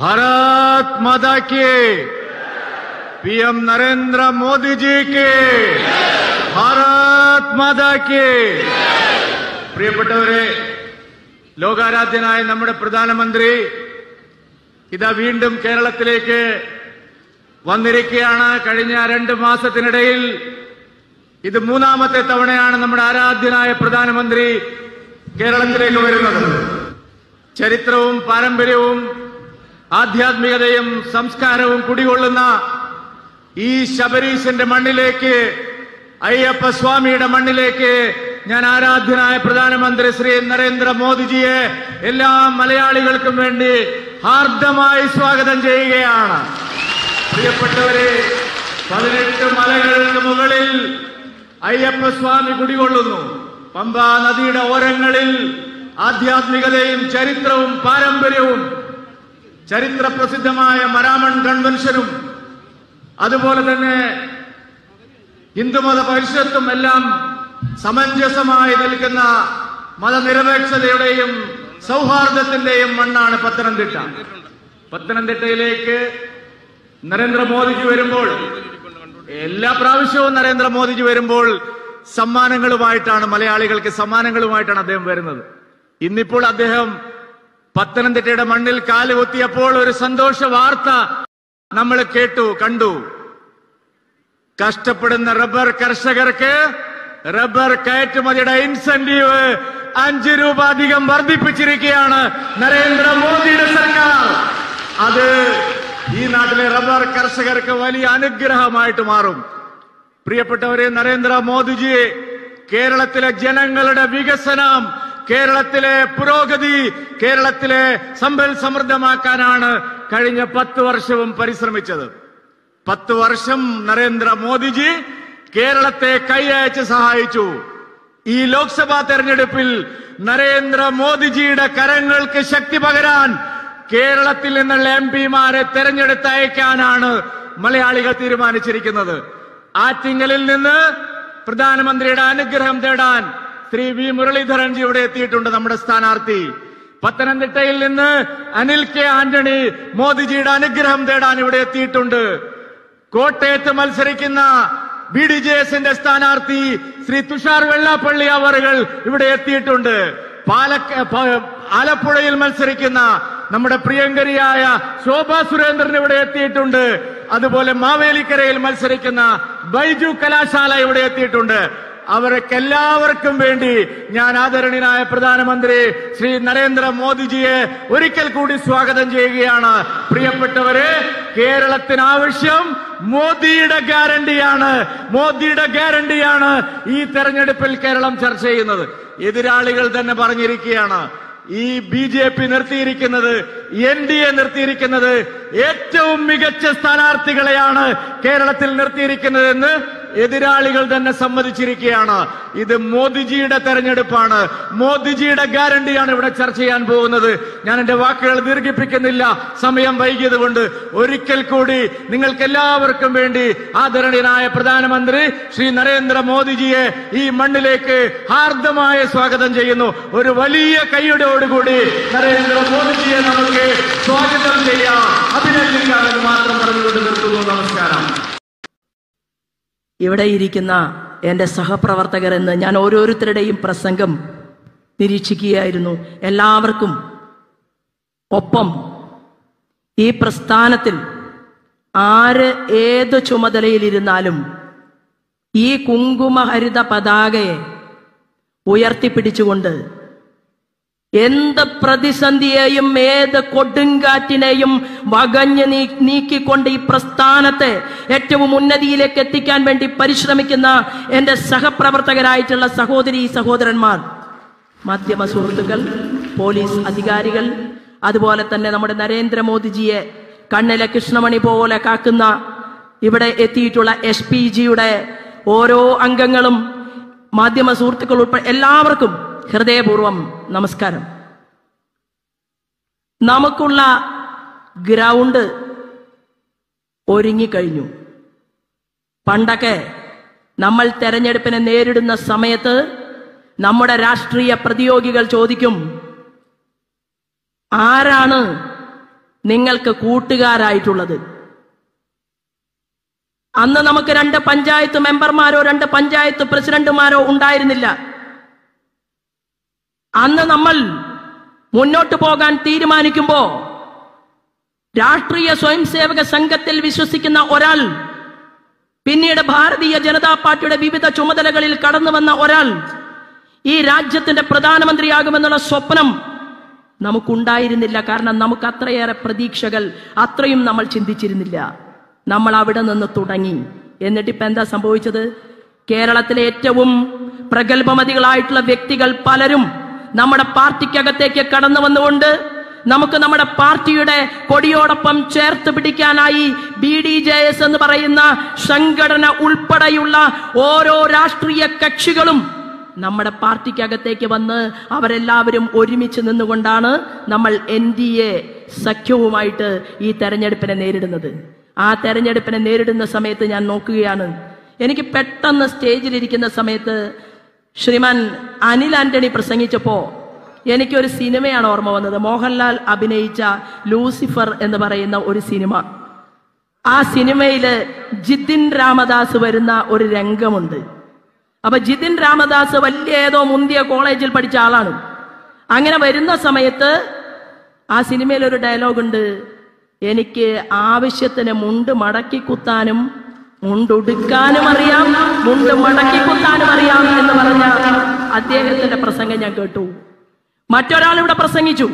भारत माता की पीएम नरेंद्र मोदी जी की ഭാരത് മാതാ കി പ്രിയപ്പെട്ടവരെ ലോകാരാധ്യനായ നമ്മുടെ പ്രധാനമന്ത്രി ഇതാ വീണ്ടും കേരളത്തിലേക്ക് വന്നിരിക്കുകയാണ് കഴിഞ്ഞ രണ്ട് മാസത്തിനിടയിൽ ഇത് മൂന്നാമത്തെ തവണയാണ് നമ്മുടെ ആരാധ്യനായ പ്രധാനമന്ത്രി കേരളത്തിലേക്ക് വരുന്നത് ചരിത്രവും പാരമ്പര്യവും ആധ്യാത്മികതയും സംസ്കാരവും കുടികൊള്ളുന്ന ഈ ശബരീശന്റെ മണ്ണിലേക്ക് അയ്യപ്പ സ്വാമിയുടെ മണ്ണിലേക്ക് ഞാൻ ആരാധ്യനായ പ്രധാനമന്ത്രി ശ്രീ നരേന്ദ്രമോദിജിയെ എല്ലാ മലയാളികൾക്കും വേണ്ടി ഹാർദമായി സ്വാഗതം ചെയ്യുകയാണ് പ്രിയപ്പെട്ടവരെ പതിനെട്ട് മലകൾക്ക് മുകളിൽ അയ്യപ്പ സ്വാമി കുടികൊള്ളുന്നു പമ്പാ നദിയുടെ ഓരങ്ങളിൽ ആധ്യാത്മികതയും ചരിത്രവും പാരമ്പര്യവും ചരിത്ര പ്രസിദ്ധമായ മരാമൺ കൺവെൻഷനും അതുപോലെ തന്നെ ഹിന്ദുമത പരിഷത്തും എല്ലാം സമഞ്ജസമായി നിൽക്കുന്ന മതനിരപേക്ഷതയുടെയും സൗഹാർദ്ദത്തിന്റെയും മണ്ണാണ് പത്തനംതിട്ട പത്തനംതിട്ടയിലേക്ക് നരേന്ദ്രമോദിജി വരുമ്പോൾ എല്ലാ പ്രാവശ്യവും നരേന്ദ്രമോദിജി വരുമ്പോൾ സമ്മാനങ്ങളുമായിട്ടാണ് മലയാളികൾക്ക് സമ്മാനങ്ങളുമായിട്ടാണ് അദ്ദേഹം വരുന്നത് ഇന്നിപ്പോൾ അദ്ദേഹം പത്തനംതിട്ടയുടെ മണ്ണിൽ കാലുകുത്തിയപ്പോൾ ഒരു സന്തോഷ വാർത്ത നമ്മൾ കേട്ടു കണ്ടു കഷ്ടപ്പെടുന്ന റബ്ബർ കർഷകർക്ക് റബ്ബർ കയറ്റുമതിയുടെ ഇൻസെന്റീവ് അഞ്ച് രൂപ അധികം വർദ്ധിപ്പിച്ചിരിക്കുകയാണ് നരേന്ദ്രമോദിയുടെ സർക്കാർ അത് ഈ നാട്ടിലെ റബ്ബർ കർഷകർക്ക് വലിയ അനുഗ്രഹമായിട്ട് മാറും പ്രിയപ്പെട്ടവരെ നരേന്ദ്രമോദിജി കേരളത്തിലെ ജനങ്ങളുടെ വികസനം കേരളത്തിലെ പുരോഗതി കേരളത്തിലെ സമ്പൽ സമൃദ്ധമാക്കാനാണ് കഴിഞ്ഞ പത്ത് വർഷവും പരിശ്രമിച്ചത് പത്ത് വർഷം നരേന്ദ്രമോദിജി കേരളത്തെ കൈയച്ച് സഹായിച്ചു ഈ ലോക്സഭാ തെരഞ്ഞെടുപ്പിൽ നരേന്ദ്രമോദിജിയുടെ കരങ്ങൾക്ക് ശക്തി പകരാൻ കേരളത്തിൽ നിന്നുള്ള എം പിമാരെ തെരഞ്ഞെടുത്തയക്കാനാണ് മലയാളികൾ തീരുമാനിച്ചിരിക്കുന്നത് ആറ്റിങ്ങലിൽ നിന്ന് പ്രധാനമന്ത്രിയുടെ അനുഗ്രഹം തേടാൻ ശ്രീ വി മുരളീധരൻജി ഇവിടെ എത്തിയിട്ടുണ്ട് നമ്മുടെ സ്ഥാനാർത്ഥി പത്തനംതിട്ടയിൽ നിന്ന് അനിൽ കെ ആന്റണി മോദിജിയുടെ അനുഗ്രഹം തേടാൻ ഇവിടെ എത്തിയിട്ടുണ്ട് കോട്ടയത്ത് മത്സരിക്കുന്ന ബി ഡി ജെ എസിന്റെ സ്ഥാനാർത്ഥി ശ്രീ തുഷാർ വെള്ളാപ്പള്ളി അവറുകൾ ഇവിടെ എത്തിയിട്ടുണ്ട് പാലക്ക പ- ആലപ്പുഴയിൽ മത്സരിക്കുന്ന നമ്മുടെ പ്രിയങ്കരിയായ ശോഭാ സുരേന്ദ്രൻ ഇവിടെ എത്തിയിട്ടുണ്ട് അതുപോലെ മാവേലിക്കരയിൽ മത്സരിക്കുന്ന ബൈജു കലാശാല ഇവിടെ എത്തിയിട്ടുണ്ട് അവർക്ക് എല്ലാവർക്കും വേണ്ടി ഞാൻ ആദരണീയനായ പ്രധാനമന്ത്രി ശ്രീ നരേന്ദ്ര മോദിജിയെ ഒരിക്കൽ കൂടി സ്വാഗതം ചെയ്യുകയാണ് പ്രിയപ്പെട്ടവരെ കേരളത്തിന് ആവശ്യം മോദിയുടെ ഗ്യാരണ്ടിയാണ് മോദിയുടെ ഗ്യാരണ്ടിയാണ് ഈ തെരഞ്ഞെടുപ്പിൽ കേരളം ചർച്ച ചെയ്യുന്നത് എതിരാളികൾ തന്നെ പറഞ്ഞിരിക്കുകയാണ് ഈ ബി ജെ പി നിർത്തിയിരിക്കുന്നത് എൻ ഡി എ നിർത്തിയിരിക്കുന്നത് ഏറ്റവും മികച്ച സ്ഥാനാർത്ഥികളെയാണ് കേരളത്തിൽ നിർത്തിയിരിക്കുന്നതെന്ന് എതിരാളികൾ തന്നെ സമ്മതിച്ചിരിക്കുകയാണ് ഇത് മോദിജിയുടെ തെരഞ്ഞെടുപ്പാണ് മോദിജിയുടെ ഗ്യാരണ്ടിയാണ് ഇവിടെ ചർച്ച ചെയ്യാൻ പോകുന്നത് ഞാൻ എന്റെ വാക്കുകൾ ദീർഘിപ്പിക്കുന്നില്ല സമയം വൈകിയത് കൊണ്ട് ഒരിക്കൽ കൂടി നിങ്ങൾക്ക് എല്ലാവർക്കും വേണ്ടി ആദരണീയനായ പ്രധാനമന്ത്രി ശ്രീ നരേന്ദ്ര മോദിജിയെ ഈ മണ്ണിലേക്ക് ഹാർദമായ സ്വാഗതം ചെയ്യുന്നു ഒരു വലിയ കൈയോടുകൂടി നരേന്ദ്ര മോദിജിയെ നമുക്ക് സ്വാഗതം ചെയ്യാം അഭിനന്ദിക്കാമെന്ന് മാത്രം പറഞ്ഞുകൊണ്ട് നിർത്തുന്നു നമസ്കാരം ഇവിടെ ഇരിക്കുന്ന എൻ്റെ സഹപ്രവർത്തകർ എന്ന് ഞാൻ ഓരോരുത്തരുടെയും പ്രസംഗം നിരീക്ഷിക്കുകയായിരുന്നു എല്ലാവർക്കും ഒപ്പം ഈ പ്രസ്ഥാനത്തിൽ ആര് ഏത് ചുമതലയിലിരുന്നാലും ഈ കുങ്കുമഹരിത പതാകയെ ഉയർത്തിപ്പിടിച്ചുകൊണ്ട് എന്ത് പ്രതിസന്ധിയെയും ഏത് കൊടുങ്കാറ്റിനെയും വകഞ്ഞ് നീ നീക്കിക്കൊണ്ട് ഈ പ്രസ്ഥാനത്തെ ഏറ്റവും ഉന്നതിയിലേക്ക് എത്തിക്കാൻ വേണ്ടി പരിശ്രമിക്കുന്ന എൻ്റെ സഹപ്രവർത്തകരായിട്ടുള്ള സഹോദരി സഹോദരന്മാർ മാധ്യമ സുഹൃത്തുക്കൾ പോലീസ് അധികാരികൾ അതുപോലെ തന്നെ നമ്മുടെ നരേന്ദ്രമോദിജിയെ കണ്ണിലെ കൃഷ്ണമണി പോലെ കാക്കുന്ന ഇവിടെ എത്തിയിട്ടുള്ള എസ് പി ജിയുടെ ഓരോ അംഗങ്ങളും മാധ്യമ സുഹൃത്തുക്കൾ ഉൾപ്പെടെ എല്ലാവർക്കും ഹൃദയപൂർവ്വം നമസ്കാരം നമുക്കുള്ള ഗ്രൗണ്ട് ഒരുങ്ങിക്കഴിഞ്ഞു പണ്ടൊക്കെ നമ്മൾ തെരഞ്ഞെടുപ്പിനെ നേരിടുന്ന സമയത്ത് നമ്മുടെ രാഷ്ട്രീയ പ്രതിയോഗികൾ ചോദിക്കും ആരാണ് നിങ്ങൾക്ക് കൂട്ടുകാരായിട്ടുള്ളത് അന്ന് നമുക്ക് രണ്ട് പഞ്ചായത്ത് മെമ്പർമാരോ രണ്ട് പഞ്ചായത്ത് പ്രസിഡന്റുമാരോ ഉണ്ടായിരുന്നില്ല അന്ന് നമ്മൾ മുന്നോട്ട് പോകാൻ തീരുമാനിക്കുമ്പോ രാഷ്ട്രീയ സ്വയംസേവക സംഘത്തിൽ വിശ്വസിക്കുന്ന ഒരാൾ പിന്നീട് ഭാരതീയ ജനതാ പാർട്ടിയുടെ വിവിധ ചുമതലകളിൽ കടന്നു വന്ന ഒരാൾ ഈ രാജ്യത്തിന്റെ പ്രധാനമന്ത്രിയാകുമെന്നുള്ള സ്വപ്നം നമുക്കുണ്ടായിരുന്നില്ല കാരണം നമുക്ക് അത്രയേറെ പ്രതീക്ഷകൾ അത്രയും നമ്മൾ ചിന്തിച്ചിരുന്നില്ല നമ്മൾ അവിടെ നിന്ന് തുടങ്ങി എന്നിട്ട് ഇപ്പൊ എന്താ സംഭവിച്ചത് കേരളത്തിലെ ഏറ്റവും പ്രഗത്ഭമതികളായിട്ടുള്ള വ്യക്തികൾ പലരും നമ്മുടെ പാർട്ടിക്കകത്തേക്ക് കടന്നു വന്നുകൊണ്ട് നമുക്ക് നമ്മുടെ പാർട്ടിയുടെ കൊടിയോടൊപ്പം ചേർത്ത് പിടിക്കാനായി ബി ഡി ജെ എസ് എന്ന് പറയുന്ന സംഘടന ഉൾപ്പെടെയുള്ള ഓരോ രാഷ്ട്രീയ കക്ഷികളും നമ്മുടെ പാർട്ടിക്കകത്തേക്ക് വന്ന് അവരെല്ലാവരും ഒരുമിച്ച് നിന്നുകൊണ്ടാണ് നമ്മൾ എൻ ഡി എ സഖ്യവുമായിട്ട് ഈ തെരഞ്ഞെടുപ്പിനെ നേരിടുന്നത് ആ തെരഞ്ഞെടുപ്പിനെ നേരിടുന്ന സമയത്ത് ഞാൻ നോക്കുകയാണ് എനിക്ക് പെട്ടെന്ന് സ്റ്റേജിലിരിക്കുന്ന സമയത്ത് ശ്രീമാൻ അനിൽ ആന്റണി പ്രസംഗിച്ചപ്പോ എനിക്കൊരു സിനിമയാണ് ഓർമ്മ വന്നത് മോഹൻലാൽ അഭിനയിച്ച ലൂസിഫർ എന്ന് പറയുന്ന ഒരു സിനിമ ആ സിനിമയില് ജിതിൻ രാമദാസ് വരുന്ന ഒരു രംഗമുണ്ട് അപ്പൊ ജിതിൻ രാമദാസ് വലിയ ഏതോ മുന്തിയ കോളേജിൽ പഠിച്ച ആളാണ് അങ്ങനെ വരുന്ന സമയത്ത് ആ സിനിമയിൽ ഒരു ഡയലോഗ് ഉണ്ട് എനിക്ക് ആവശ്യത്തിന് മുണ്ട് മടക്കി കുത്താനും മുണ്ടുടുക്കാനും അറിയാം മുണ്ട് മടക്കി കുത്താനും അറിയാം എന്ന് പറഞ്ഞ അദ്ദേഹത്തിന്റെ പ്രസംഗം ഞാൻ കേട്ടു മറ്റൊരാൾ ഇവിടെ പ്രസംഗിച്ചു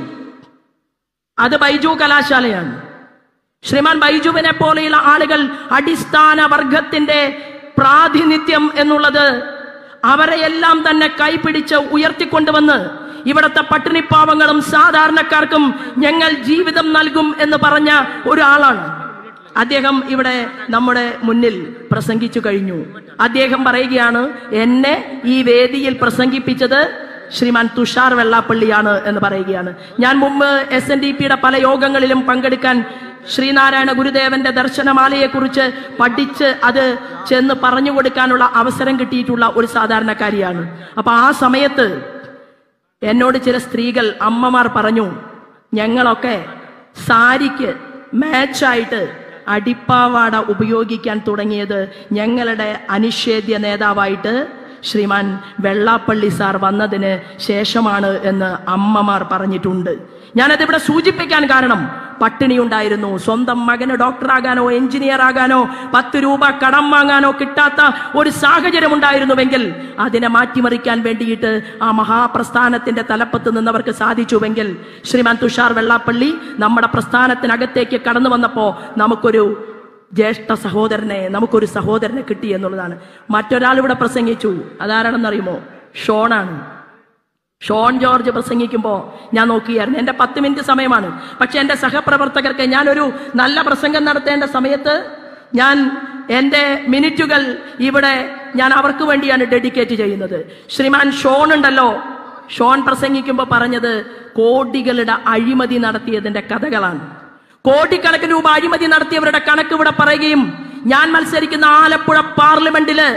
അത് ബൈജു കലാശാലയാണ് ശ്രീമാൻ ബൈജുവിനെ പോലെയുള്ള ആളുകൾ അടിസ്ഥാന വർഗത്തിന്റെ പ്രാതിനിധ്യം എന്നുള്ളത് അവരെയെല്ലാം തന്നെ കൈപിടിച്ച് ഉയർത്തിക്കൊണ്ടുവന്ന് ഇവിടുത്തെ പട്ടിണിപ്പാവങ്ങളും സാധാരണക്കാർക്കും ഞങ്ങൾ ജീവിതം നൽകും എന്ന് പറഞ്ഞ ഒരാളാണ് അദ്ദേഹം ഇവിടെ നമ്മുടെ മുന്നിൽ പ്രസംഗിച്ചു കഴിഞ്ഞു അദ്ദേഹം പറയുകയാണ് എന്നെ ഈ വേദിയിൽ പ്രസംഗിപ്പിച്ചത് ശ്രീമാൻ തുഷാർ വെള്ളാപ്പള്ളിയാണ് എന്ന് പറയുകയാണ് ഞാൻ മുമ്പ് എസ് എൻ ഡി പിയുടെ പല യോഗങ്ങളിലും പങ്കെടുക്കാൻ ശ്രീനാരായണ ഗുരുദേവന്റെ ദർശനമാലയെക്കുറിച്ച് പഠിച്ച് അത് ചെന്ന് പറഞ്ഞു കൊടുക്കാനുള്ള അവസരം കിട്ടിയിട്ടുള്ള ഒരു സാധാരണക്കാരിയാണ് അപ്പൊ ആ സമയത്ത് എന്നോട് ചില സ്ത്രീകൾ അമ്മമാർ പറഞ്ഞു ഞങ്ങളൊക്കെ സാരിക്ക് മാച്ചായിട്ട് അടിപ്പാവാട ഉപയോഗിക്കാൻ തുടങ്ങിയത് ഞങ്ങളുടെ അനിഷേധ്യ നേതാവായിട്ട് ശ്രീമാൻ വെള്ളാപ്പള്ളി സാർ വന്നതിന് ശേഷമാണ് എന്ന് അമ്മമാർ പറഞ്ഞിട്ടുണ്ട് ഞാനതിവിടെ സൂചിപ്പിക്കാൻ കാരണം പട്ടിണി ഉണ്ടായിരുന്നു സ്വന്തം മകന് ഡോക്ടറാകാനോ എഞ്ചിനീയർ ആകാനോ പത്ത് രൂപ കടം വാങ്ങാനോ കിട്ടാത്ത ഒരു സാഹചര്യം ഉണ്ടായിരുന്നുവെങ്കിൽ അതിനെ മാറ്റിമറിക്കാൻ വേണ്ടിയിട്ട് ആ മഹാപ്രസ്ഥാനത്തിന്റെ തലപ്പത്ത് നിന്നവർക്ക് സാധിച്ചുവെങ്കിൽ ശ്രീമാൻ തുഷാർ വെള്ളാപ്പള്ളി നമ്മുടെ പ്രസ്ഥാനത്തിനകത്തേക്ക് കടന്നു വന്നപ്പോ നമുക്കൊരു ജ്യേഷ്ഠ സഹോദരനെ നമുക്കൊരു സഹോദരനെ കിട്ടി എന്നുള്ളതാണ് മറ്റൊരാൾ ഇവിടെ പ്രസംഗിച്ചു അതാരാണെന്നറിയുമോ ഷോണാണ് ഷോൺ ജോർജ് പ്രസംഗിക്കുമ്പോൾ ഞാൻ നോക്കിയായിരുന്നു എന്റെ പത്ത് മിനിറ്റ് സമയമാണ് പക്ഷെ എന്റെ സഹപ്രവർത്തകർക്ക് ഞാനൊരു നല്ല പ്രസംഗം നടത്തേണ്ട സമയത്ത് ഞാൻ എന്റെ മിനിറ്റുകൾ ഇവിടെ ഞാൻ അവർക്ക് വേണ്ടിയാണ് ഡെഡിക്കേറ്റ് ചെയ്യുന്നത് ശ്രീമാൻ ഷോൺ ഉണ്ടല്ലോ ഷോൺ പ്രസംഗിക്കുമ്പോൾ പറഞ്ഞത് കോടികളുടെ അഴിമതി നടത്തിയതിന്റെ കഥകളാണ് കോടിക്കണക്കിന് രൂപ അഴിമതി നടത്തിയവരുടെ കണക്ക് ഇവിടെ പറയുകയും ഞാൻ മത്സരിക്കുന്ന ആലപ്പുഴ പാർലമെന്റില്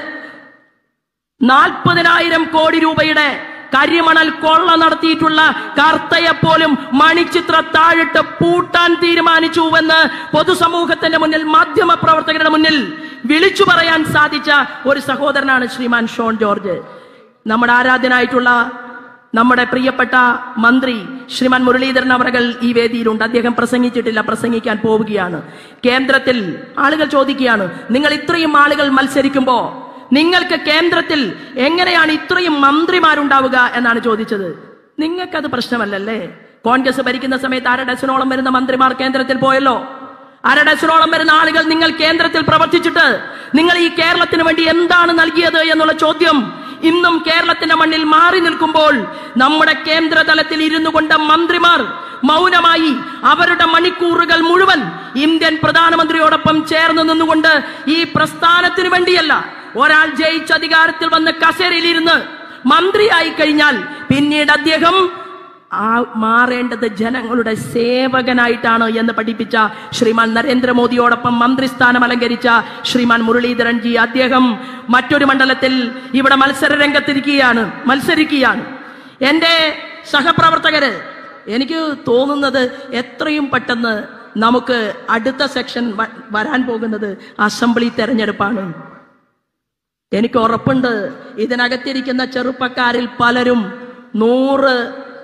നാൽപ്പതിനായിരം കോടി രൂപയുടെ കരിമണൽ കൊള്ള നടത്തിയിട്ടുള്ള കർത്തയെ പോലും മണിച്ചിത്ര താഴിട്ട് പൂട്ടാൻ തീരുമാനിച്ചുവെന്ന് പൊതുസമൂഹത്തിന്റെ മുന്നിൽ മാധ്യമ പ്രവർത്തകരുടെ മുന്നിൽ വിളിച്ചു പറയാൻ സാധിച്ച ഒരു സഹോദരനാണ് ശ്രീമാൻ ഷോൺ ജോർജ് നമ്മുടെ ആരാധ്യനായിട്ടുള്ള നമ്മുടെ പ്രിയപ്പെട്ട മന്ത്രി ശ്രീമാൻ മുരളീധരൻ അവരകൾ ഈ വേദിയിലുണ്ട് അദ്ദേഹം പ്രസംഗിച്ചിട്ടില്ല പ്രസംഗിക്കാൻ പോവുകയാണ് കേന്ദ്രത്തിൽ ആളുകൾ ചോദിക്കുകയാണ് നിങ്ങൾ ഇത്രയും ആളുകൾ മത്സരിക്കുമ്പോ നിങ്ങൾക്ക് കേന്ദ്രത്തിൽ എങ്ങനെയാണ് ഇത്രയും മന്ത്രിമാരുണ്ടാവുക എന്നാണ് ചോദിച്ചത് നിങ്ങൾക്കത് പ്രശ്നമല്ലല്ലേ കോൺഗ്രസ് ഭരിക്കുന്ന സമയത്ത് അര ഡസനോളം വരുന്ന മന്ത്രിമാർ കേന്ദ്രത്തിൽ പോയല്ലോ അര ഡസനോളം വരുന്ന ആളുകൾ നിങ്ങൾ കേന്ദ്രത്തിൽ പ്രവർത്തിച്ചിട്ട് നിങ്ങൾ ഈ കേരളത്തിന് വേണ്ടി എന്താണ് നൽകിയത് എന്നുള്ള ചോദ്യം ഇന്നും കേരളത്തിന്റെ മണ്ണിൽ മാറി നിൽക്കുമ്പോൾ നമ്മുടെ കേന്ദ്ര തലത്തിൽ ഇരുന്നു കൊണ്ട മന്ത്രിമാർ മൗനമായി അവരുടെ മണിക്കൂറുകൾ മുഴുവൻ ഇന്ത്യൻ പ്രധാനമന്ത്രിയോടൊപ്പം ചേർന്ന് നിന്നുകൊണ്ട് ഈ പ്രസ്ഥാനത്തിന് വേണ്ടിയല്ല ഒരാൾ ജയിച്ച് അധികാരത്തിൽ വന്ന് കസേരയിലിരുന്ന് മന്ത്രിയായി കഴിഞ്ഞാൽ പിന്നീട് അദ്ദേഹം ആ മാറേണ്ടത് ജനങ്ങളുടെ സേവകനായിട്ടാണ് എന്ന് പഠിപ്പിച്ച ശ്രീമാൻ നരേന്ദ്രമോദിയോടൊപ്പം മന്ത്രിസ്ഥാനം അലങ്കരിച്ച ശ്രീമാൻ മുരളീധരൻ ജി അദ്ദേഹം മറ്റൊരു മണ്ഡലത്തിൽ ഇവിടെ മത്സര രംഗത്തിരിക്കുകയാണ് മത്സരിക്കുകയാണ് എന്റെ സഹപ്രവർത്തകര് എനിക്ക് തോന്നുന്നത് എത്രയും പെട്ടെന്ന് നമുക്ക് അടുത്ത സെക്ഷൻ വ- വരാൻ പോകുന്നത് അസംബ്ലി തെരഞ്ഞെടുപ്പാണ് എനിക്ക് ഉറപ്പുണ്ട് ഇതിനകത്തിരിക്കുന്ന ചെറുപ്പക്കാരിൽ പലരും നൂറ്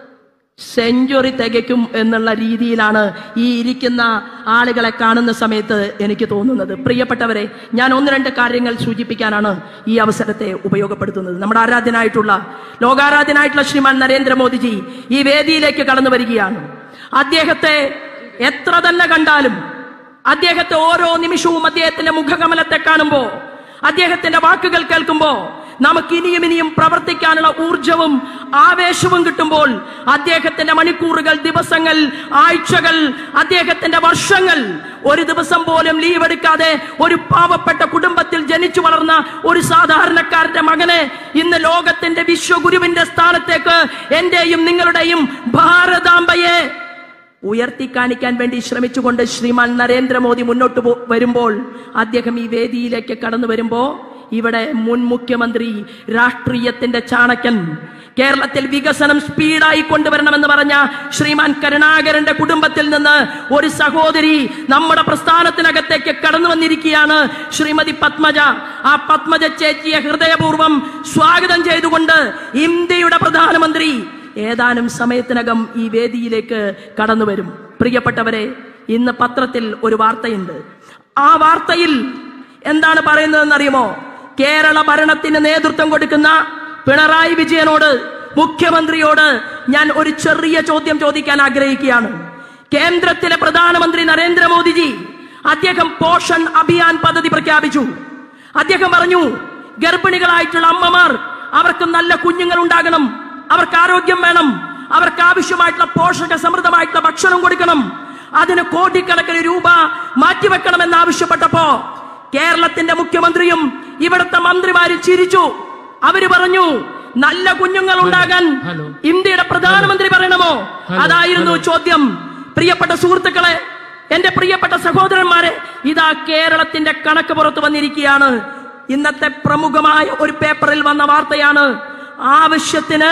സെഞ്ചുറി തികയ്ക്കും എന്നുള്ള രീതിയിലാണ് ഈ ഇരിക്കുന്ന ആളുകളെ കാണുന്ന സമയത്ത് എനിക്ക് തോന്നുന്നത് പ്രിയപ്പെട്ടവരെ ഞാൻ ഒന്ന് രണ്ട് കാര്യങ്ങൾ സൂചിപ്പിക്കാനാണ് ഈ അവസരത്തെ ഉപയോഗപ്പെടുത്തുന്നത് നമ്മുടെ ആരാധ്യനായിട്ടുള്ള ലോകാരാധ്യനായിട്ടുള്ള ശ്രീമാൻ നരേന്ദ്രമോദിജി ഈ വേദിയിലേക്ക് കടന്നു വരികയാണ് അദ്ദേഹത്തെ എത്ര തന്നെ കണ്ടാലും അദ്ദേഹത്തെ ഓരോ നിമിഷവും അദ്ദേഹത്തിന്റെ മുഖകമലത്തെ കാണുമ്പോ അദ്ദേഹത്തിന്റെ വാക്കുകൾ കേൾക്കുമ്പോ നമുക്ക് ഇനിയും ഇനിയും പ്രവർത്തിക്കാനുള്ള ഊർജവും ആവേശവും കിട്ടുമ്പോൾ അദ്ദേഹത്തിന്റെ മണിക്കൂറുകൾ ദിവസങ്ങൾ ആഴ്ചകൾ അദ്ദേഹത്തിന്റെ വർഷങ്ങൾ ഒരു ദിവസം പോലും ലീവ് എടുക്കാതെ ഒരു പാവപ്പെട്ട കുടുംബത്തിൽ ജനിച്ചു വളർന്ന ഒരു സാധാരണക്കാരന്റെ മകനെ ഇന്ന് ലോകത്തിന്റെ വിശ്വഗുരുവിന്റെ സ്ഥാനത്തേക്ക് എന്റെയും നിങ്ങളുടെയും ഭാരതാംബയെ ഉയർത്തി കാണിക്കാൻ വേണ്ടി ശ്രമിച്ചുകൊണ്ട് ശ്രീമാൻ നരേന്ദ്രമോദി മുന്നോട്ട് പോ- വരുമ്പോൾ അദ്ദേഹം ഈ വേദിയിലേക്ക് കടന്നു വരുമ്പോ ഇവിടെ മുൻ മുഖ്യമന്ത്രി രാഷ്ട്രീയത്തിന്റെ ചാണക്യൻ കേരളത്തിൽ വികസനം സ്പീഡായി കൊണ്ടുവരണമെന്ന് പറഞ്ഞ ശ്രീമാൻ കരുണാകരന്റെ കുടുംബത്തിൽ നിന്ന് ഒരു സഹോദരി നമ്മുടെ പ്രസ്ഥാനത്തിനകത്തേക്ക് കടന്നു വന്നിരിക്കുകയാണ് ശ്രീമതി പത്മജ ആ പത്മജ ചേച്ചിയെ ഹൃദയപൂർവ്വം സ്വാഗതം ചെയ്തുകൊണ്ട് ഇന്ത്യയുടെ പ്രധാനമന്ത്രി ഏതാനും സമയത്തിനകം ഈ വേദിയിലേക്ക് കടന്നു വരും പ്രിയപ്പെട്ടവരെ ഇന്ന് പത്രത്തിൽ ഒരു വാർത്തയുണ്ട് ആ വാർത്തയിൽ എന്താണ് പറയുന്നതെന്നറിയുമോ കേരള ഭരണത്തിന് നേതൃത്വം കൊടുക്കുന്ന പിണറായി വിജയനോട് മുഖ്യമന്ത്രിയോട് ഞാൻ ഒരു ചെറിയ ചോദ്യം ചോദിക്കാൻ ആഗ്രഹിക്കുകയാണ് കേന്ദ്രത്തിലെ പ്രധാനമന്ത്രി നരേന്ദ്രമോദിജി അദ്ദേഹം പോഷൻ അഭിയാൻ പദ്ധതി പ്രഖ്യാപിച്ചു അദ്ദേഹം പറഞ്ഞു ഗർഭിണികളായിട്ടുള്ള അമ്മമാർ അവർക്ക് നല്ല കുഞ്ഞുങ്ങൾ ഉണ്ടാകണം അവർക്ക് ആരോഗ്യം വേണം അവർക്ക് ആവശ്യമായിട്ടുള്ള പോഷക സമൃദ്ധമായിട്ടുള്ള ഭക്ഷണം കൊടുക്കണം അതിന് കോടിക്കണക്കിന് രൂപ മാറ്റിവെക്കണമെന്ന് ആവശ്യപ്പെട്ടപ്പോ കേരളത്തിന്റെ മുഖ്യമന്ത്രിയും ഇവിടുത്തെ മന്ത്രിമാരും ചിരിച്ചു അവര് പറഞ്ഞു നല്ല കുഞ്ഞുങ്ങൾ ഉണ്ടാകാൻ ഹലോ. ഇന്ത്യയുടെ പ്രധാനമന്ത്രി പറയണമോ ഹലോ, അതായിരുന്നു ഹലോ. ചോദ്യം പ്രിയപ്പെട്ട സുഹൃത്തുക്കളെ എന്റെ പ്രിയപ്പെട്ട സഹോദരന്മാരെ ഇതാ കേരളത്തിന്റെ കണക്ക് പുറത്തു വന്നിരിക്കുകയാണ് ഇന്നത്തെ പ്രമുഖമായ ഒരു പേപ്പറിൽ വന്ന വാർത്തയാണ് ആവശ്യത്തിന്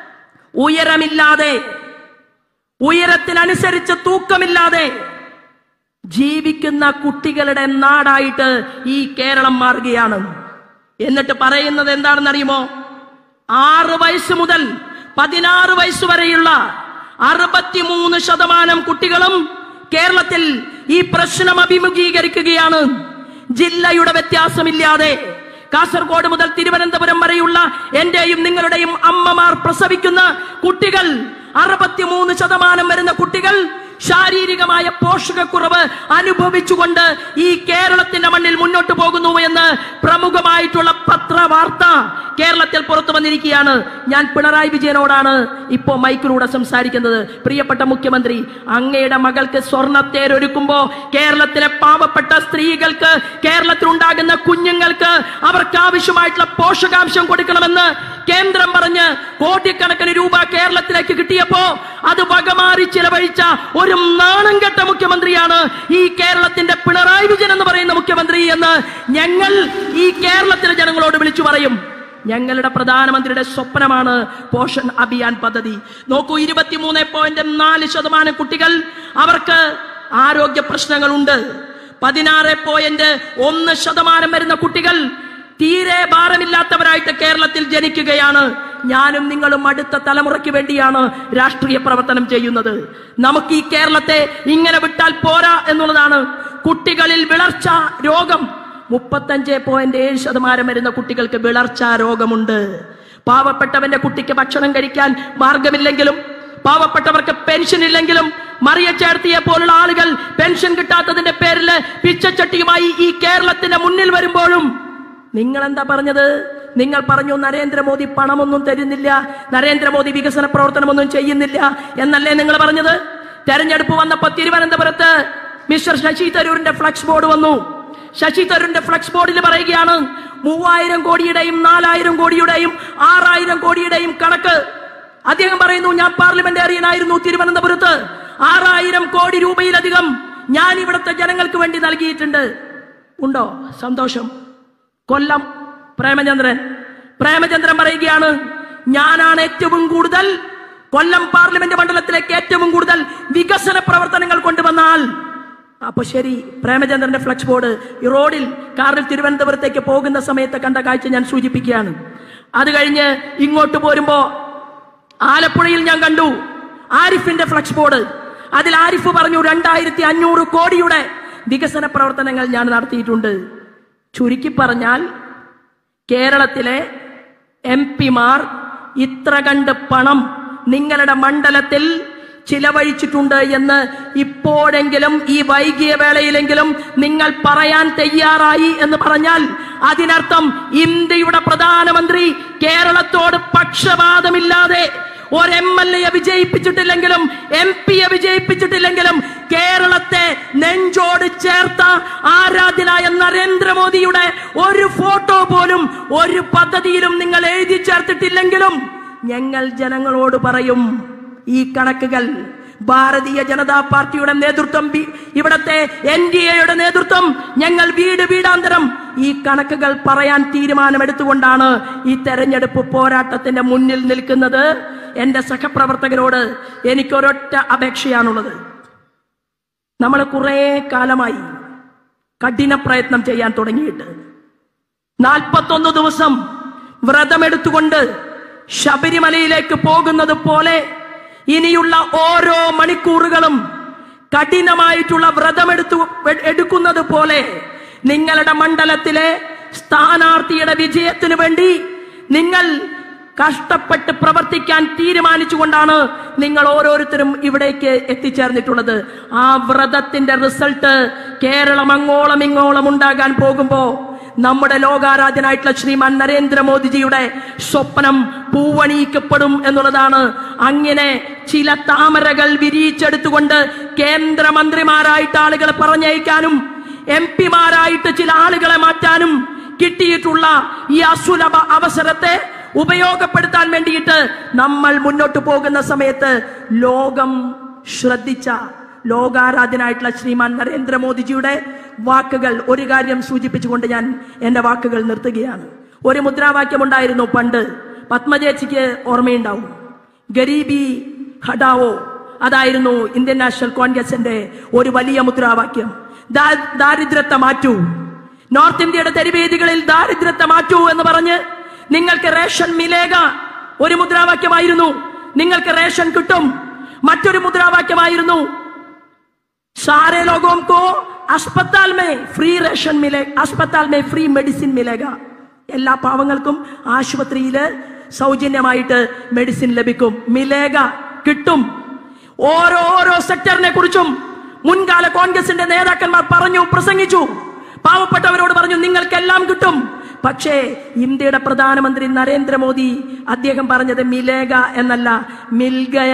ഉയരമില്ലാതെ ഉയരത്തിനനുസരിച്ച് തൂക്കമില്ലാതെ ജീവിക്കുന്ന കുട്ടികളുടെ നാടായിട്ട് ഈ കേരളം മാറുകയാണ് എന്നിട്ട് പറയുന്നത് എന്താണെന്നറിയുമോ ആറ് വയസ്സ് മുതൽ പതിനാറ് വയസ്സ് വരെയുള്ള അറുപത്തിമൂന്ന് ശതമാനം കുട്ടികളും കേരളത്തിൽ ഈ പ്രശ്നം അഭിമുഖീകരിക്കുകയാണ് ജില്ലയുടെ വ്യത്യാസമില്ലാതെ കാസർഗോഡ് മുതൽ തിരുവനന്തപുരം വരെയുള്ള എന്റെയും നിങ്ങളുടെയും അമ്മമാർ പ്രസവിക്കുന്ന കുട്ടികൾ അറുപത്തിമൂന്ന് ശതമാനം വരുന്ന കുട്ടികൾ ശാരീരികമായ പോഷകക്കുറവ് അനുഭവിച്ചുകൊണ്ട് ഈ കേരളത്തിന്റെ മണ്ണിൽ മുന്നോട്ട് പോകുന്നു എന്ന് പ്രമുഖമായിട്ടുള്ള പത്രവാർത്ത കേരളത്തിൽ പുറത്തു വന്നിരിക്കുകയാണ് ഞാൻ പിണറായി വിജയനോടാണ് ഇപ്പോ മൈക്കിലൂടെ സംസാരിക്കുന്നത് പ്രിയപ്പെട്ട മുഖ്യമന്ത്രി അങ്ങയുടെ മകൾക്ക് സ്വർണത്തേരൊരുക്കുമ്പോ കേരളത്തിലെ പാവപ്പെട്ട സ്ത്രീകൾക്ക് കേരളത്തിൽ ഉണ്ടാകുന്ന കുഞ്ഞുങ്ങൾക്ക് അവർക്ക് ആവശ്യമായിട്ടുള്ള പോഷകാംശം കൊടുക്കണമെന്ന് കേന്ദ്രം പറഞ്ഞ് കോടിക്കണക്കിന് രൂപ കേരളത്തിലേക്ക് കിട്ടിയപ്പോ അത് വകമാറി ചിലവഴിച്ച ഒരു നാണം കെട്ട മുഖ്യമന്ത്രിയാണ് ഈ കേരളത്തിന്റെ പിണറായി വിജയൻ എന്ന് പറയുന്ന മുഖ്യമന്ത്രി എന്ന് ഞങ്ങൾ ഈ കേരളത്തിലെ ജനങ്ങളോട് വിളിച്ചു പറയും ഞങ്ങളുടെ പ്രധാനമന്ത്രിയുടെ സ്വപ്നമാണ് പോഷൻ അഭിയാൻ പദ്ധതി നോക്കൂ ഇരുപത്തിമൂന്ന് പോയിന്റ് നാല് ശതമാനം കുട്ടികൾ അവർക്ക് ആരോഗ്യ പ്രശ്നങ്ങളുണ്ട് പതിനാറ് പോയിന്റ് ഒന്ന് ശതമാനം വരുന്ന കുട്ടികൾ തീരെ ഭാരമില്ലാത്തവരായിട്ട് കേരളത്തിൽ ജനിക്കുകയാണ് ഞാനും നിങ്ങളും അടുത്ത തലമുറയ്ക്ക് വേണ്ടിയാണ് രാഷ്ട്രീയ പ്രവർത്തനം ചെയ്യുന്നത് നമുക്ക് ഈ കേരളത്തെ ഇങ്ങനെ വിട്ടാൽ പോരാ എന്നുള്ളതാണ് കുട്ടികളിൽ വിളർച്ച രോഗം മുപ്പത്തഞ്ച് പോയിന്റ് ഏഴ് ശതമാനം വരുന്ന കുട്ടികൾക്ക് വിളർച്ച രോഗമുണ്ട് പാവപ്പെട്ടവന്റെ കുട്ടിക്ക് ഭക്ഷണം കഴിക്കാൻ മാർഗമില്ലെങ്കിലും പാവപ്പെട്ടവർക്ക് പെൻഷൻ ഇല്ലെങ്കിലും മറിയ ചേർത്തിയെ പോലുള്ള ആളുകൾ പെൻഷൻ കിട്ടാത്തതിന്റെ പേരിൽ പിച്ചച്ചട്ടിയുമായി ഈ കേരളത്തിന്റെ മുന്നിൽ വരുമ്പോഴും നിങ്ങൾ എന്താ പറഞ്ഞത് നിങ്ങൾ പറഞ്ഞു നരേന്ദ്രമോദി പണമൊന്നും തരുന്നില്ല നരേന്ദ്രമോദി വികസന പ്രവർത്തനമൊന്നും ചെയ്യുന്നില്ല എന്നല്ലേ നിങ്ങൾ പറഞ്ഞത് തെരഞ്ഞെടുപ്പ് വന്നപ്പോ തിരുവനന്തപുരത്ത് മിസ്റ്റർ ശശി തരൂരിന്റെ ഫ്ലക്സ് ബോർഡ് വന്നു ശശി തരൂരിന്റെ ഫ്ലക്സ് ബോർഡിൽ പറയുകയാണ് മൂവായിരം കോടിയുടെയും നാലായിരം കോടിയുടെയും ആറായിരം കോടിയുടെയും കണക്ക് അദ്ദേഹം പറയുന്നു ഞാൻ പാർലമെന്റേറിയനായിരുന്നു തിരുവനന്തപുരത്ത് ആറായിരം കോടി രൂപയിലധികം ഞാൻ ഇവിടുത്തെ ജനങ്ങൾക്ക് വേണ്ടി നൽകിയിട്ടുണ്ട് ഉണ്ടോ സന്തോഷം കൊല്ലം പ്രേമചന്ദ്രൻ പ്രേമചന്ദ്രൻ പറയുകയാണ് ഞാനാണ് ഏറ്റവും കൂടുതൽ കൊല്ലം പാർലമെന്റ് മണ്ഡലത്തിലേക്ക് ഏറ്റവും കൂടുതൽ വികസന പ്രവർത്തനങ്ങൾ കൊണ്ടുവന്നാൽ അപ്പൊ ശരി പ്രേമചന്ദ്രന്റെ ഫ്ലക്സ് ബോർഡ് ഈ റോഡിൽ കാറിൽ തിരുവനന്തപുരത്തേക്ക് പോകുന്ന സമയത്ത് കണ്ട കാഴ്ച ഞാൻ സൂചിപ്പിക്കുകയാണ് അത് കഴിഞ്ഞ് ഇങ്ങോട്ട് പോരുമ്പോ ആലപ്പുഴയിൽ ഞാൻ കണ്ടു ആരിഫിന്റെ ഫ്ലക്സ് ബോർഡ് അതിൽ ആരിഫ് പറഞ്ഞു രണ്ടായിരത്തി അഞ്ഞൂറ് കോടിയുടെ വികസന പ്രവർത്തനങ്ങൾ ഞാൻ നടത്തിയിട്ടുണ്ട് ചുരുക്കി പറഞ്ഞാൽ കേരളത്തിലെ എം പിമാർ ഇത്ര കണ്ട് പണം നിങ്ങളുടെ മണ്ഡലത്തിൽ ചിലവഴിച്ചിട്ടുണ്ട് എന്ന് ഇപ്പോഴെങ്കിലും ഈ വൈകിയ വേളയിലെങ്കിലും നിങ്ങൾ പറയാൻ തയ്യാറായി എന്ന് പറഞ്ഞാൽ അതിനർത്ഥം ഇന്ത്യയുടെ പ്രധാനമന്ത്രി കേരളത്തോട് പക്ഷപാതമില്ലാതെ ഒരു എം എൽ എയെ വിജയിപ്പിച്ചിട്ടില്ലെങ്കിലും എം പിയെ വിജയിപ്പിച്ചിട്ടില്ലെങ്കിലും കേരളത്തെ നെഞ്ചോട് ചേർത്ത ആരാധ്യനായ നരേന്ദ്രമോദിയുടെ ഒരു ഫോട്ടോ പോലും ഒരു പദ്ധതിയിലും നിങ്ങൾ എഴുതി ചേർത്തിട്ടില്ലെങ്കിലും ഞങ്ങൾ ജനങ്ങളോട് പറയും ഈ കണക്കുകൾ ഭാരതീയ ജനതാ പാർട്ടിയുടെ നേതൃത്വം ബി- ഇവിടത്തെ എൻ ഡി എയുടെ നേതൃത്വം ഞങ്ങൾ വീട് വീടാന്തരം ഈ കണക്കുകൾ പറയാൻ തീരുമാനമെടുത്തുകൊണ്ടാണ് ഈ തെരഞ്ഞെടുപ്പ് പോരാട്ടത്തിന്റെ മുന്നിൽ നിൽക്കുന്നത് എന്റെ സഹപ്രവർത്തകരോട് എനിക്കൊരൊറ്റ അപേക്ഷയാണുള്ളത് നമ്മൾ കുറെ കാലമായി കഠിന പ്രയത്നം ചെയ്യാൻ തുടങ്ങിയിട്ട് നാൽപ്പത്തൊന്ന് ദിവസം വ്രതമെടുത്തുകൊണ്ട് ശബരിമലയിലേക്ക് പോകുന്നത് പോലെ ഇനിയുള്ള ഓരോ മണിക്കൂറുകളും കഠിനമായിട്ടുള്ള വ്രതമെടുത്തു എടുക്കുന്നത് പോലെ നിങ്ങളുടെ മണ്ഡലത്തിലെ സ്ഥാനാർത്ഥിയുടെ വിജയത്തിന് വേണ്ടി നിങ്ങൾ കഷ്ടപ്പെട്ട് പ്രവർത്തിക്കാൻ തീരുമാനിച്ചുകൊണ്ടാണ് നിങ്ങൾ ഓരോരുത്തരും ഇവിടേക്ക് എത്തിച്ചേർന്നിട്ടുള്ളത് ആ വ്രതത്തിന്റെ റിസൾട്ട് കേരളം അങ്ങോളം ഇങ്ങോളം ഉണ്ടാകാൻ പോകുമ്പോ നമ്മുടെ ലോകാരാധനായിട്ടുള്ള ശ്രീമാൻ നരേന്ദ്രമോദിജിയുടെ സ്വപ്നം പൂവണിയിക്കപ്പെടും എന്നുള്ളതാണ് അങ്ങനെ ചില താമരകൾ വിരിയിച്ചെടുത്തുകൊണ്ട് കേന്ദ്രമന്ത്രിമാരായിട്ട് ആളുകളെ പറഞ്ഞയക്കാനും എം പിമാരായിട്ട് ചില ആളുകളെ മാറ്റാനും കിട്ടിയിട്ടുള്ള ഈ അസുലഭ അവസരത്തെ ഉപയോഗപ്പെടുത്താൻ വേണ്ടിയിട്ട് നമ്മൾ മുന്നോട്ട് പോകുന്ന സമയത്ത് ലോകം ശ്രദ്ധിച്ച ലോകാരാധനായിട്ടുള്ള ശ്രീമാൻ നരേന്ദ്രമോദിജിയുടെ വാക്കുകൾ ഒരു കാര്യം സൂചിപ്പിച്ചുകൊണ്ട് ഞാൻ എന്റെ വാക്കുകൾ നിർത്തുകയാണ് ഒരു മുദ്രാവാക്യം ഉണ്ടായിരുന്നു പണ്ട് പത്മജേച്ചിക്ക് ഓർമ്മയുണ്ടാവും ഗരീബി ഹഡാവോ അതായിരുന്നു ഇന്ത്യൻ നാഷണൽ കോൺഗ്രസിന്റെ ഒരു വലിയ മുദ്രാവാക്യം ദാ- ദാരിദ്ര്യത്തെ മാറ്റൂ നോർത്ത് ഇന്ത്യയുടെ തെരുവേദികളിൽ ദാരിദ്ര്യത്തെ മാറ്റൂ എന്ന് പറഞ്ഞ് നിങ്ങൾക്ക് റേഷൻ മിലേക ഒരു മുദ്രാവാക്യമായിരുന്നു നിങ്ങൾക്ക് റേഷൻ കിട്ടും മറ്റൊരു മുദ്രാവാക്യമായിരുന്നു सारे लोगों को अस्पताल में ഫ്രീ റേഷൻ മിലേ अस्पताल में ഫ്രീ മെഡിസിൻ മിലേഗ എല്ലാ പാവങ്ങൾക്കും ആശുപത്രിയിൽ സൗജന്യമായിട്ട് മെഡിസിൻ ലഭിക്കും മിലേഗ കിട്ടും ഓരോ ഓരോ സെക്ടറിനെ കുറിച്ചും മുൻകാല കോൺഗ്രസിന്റെ നേതാക്കന്മാർ പറഞ്ഞു പ്രസംഗിച്ചു പാവപ്പെട്ടവരോട് പറഞ്ഞു നിങ്ങൾക്കെല്ലാം കിട്ടും പക്ഷേ ഇന്ത്യയുടെ പ്രധാനമന്ത്രി നരേന്ദ്രമോദി അദ്ദേഹം പറഞ്ഞത് മിലേഗ എന്നല്ല മിൽഗയ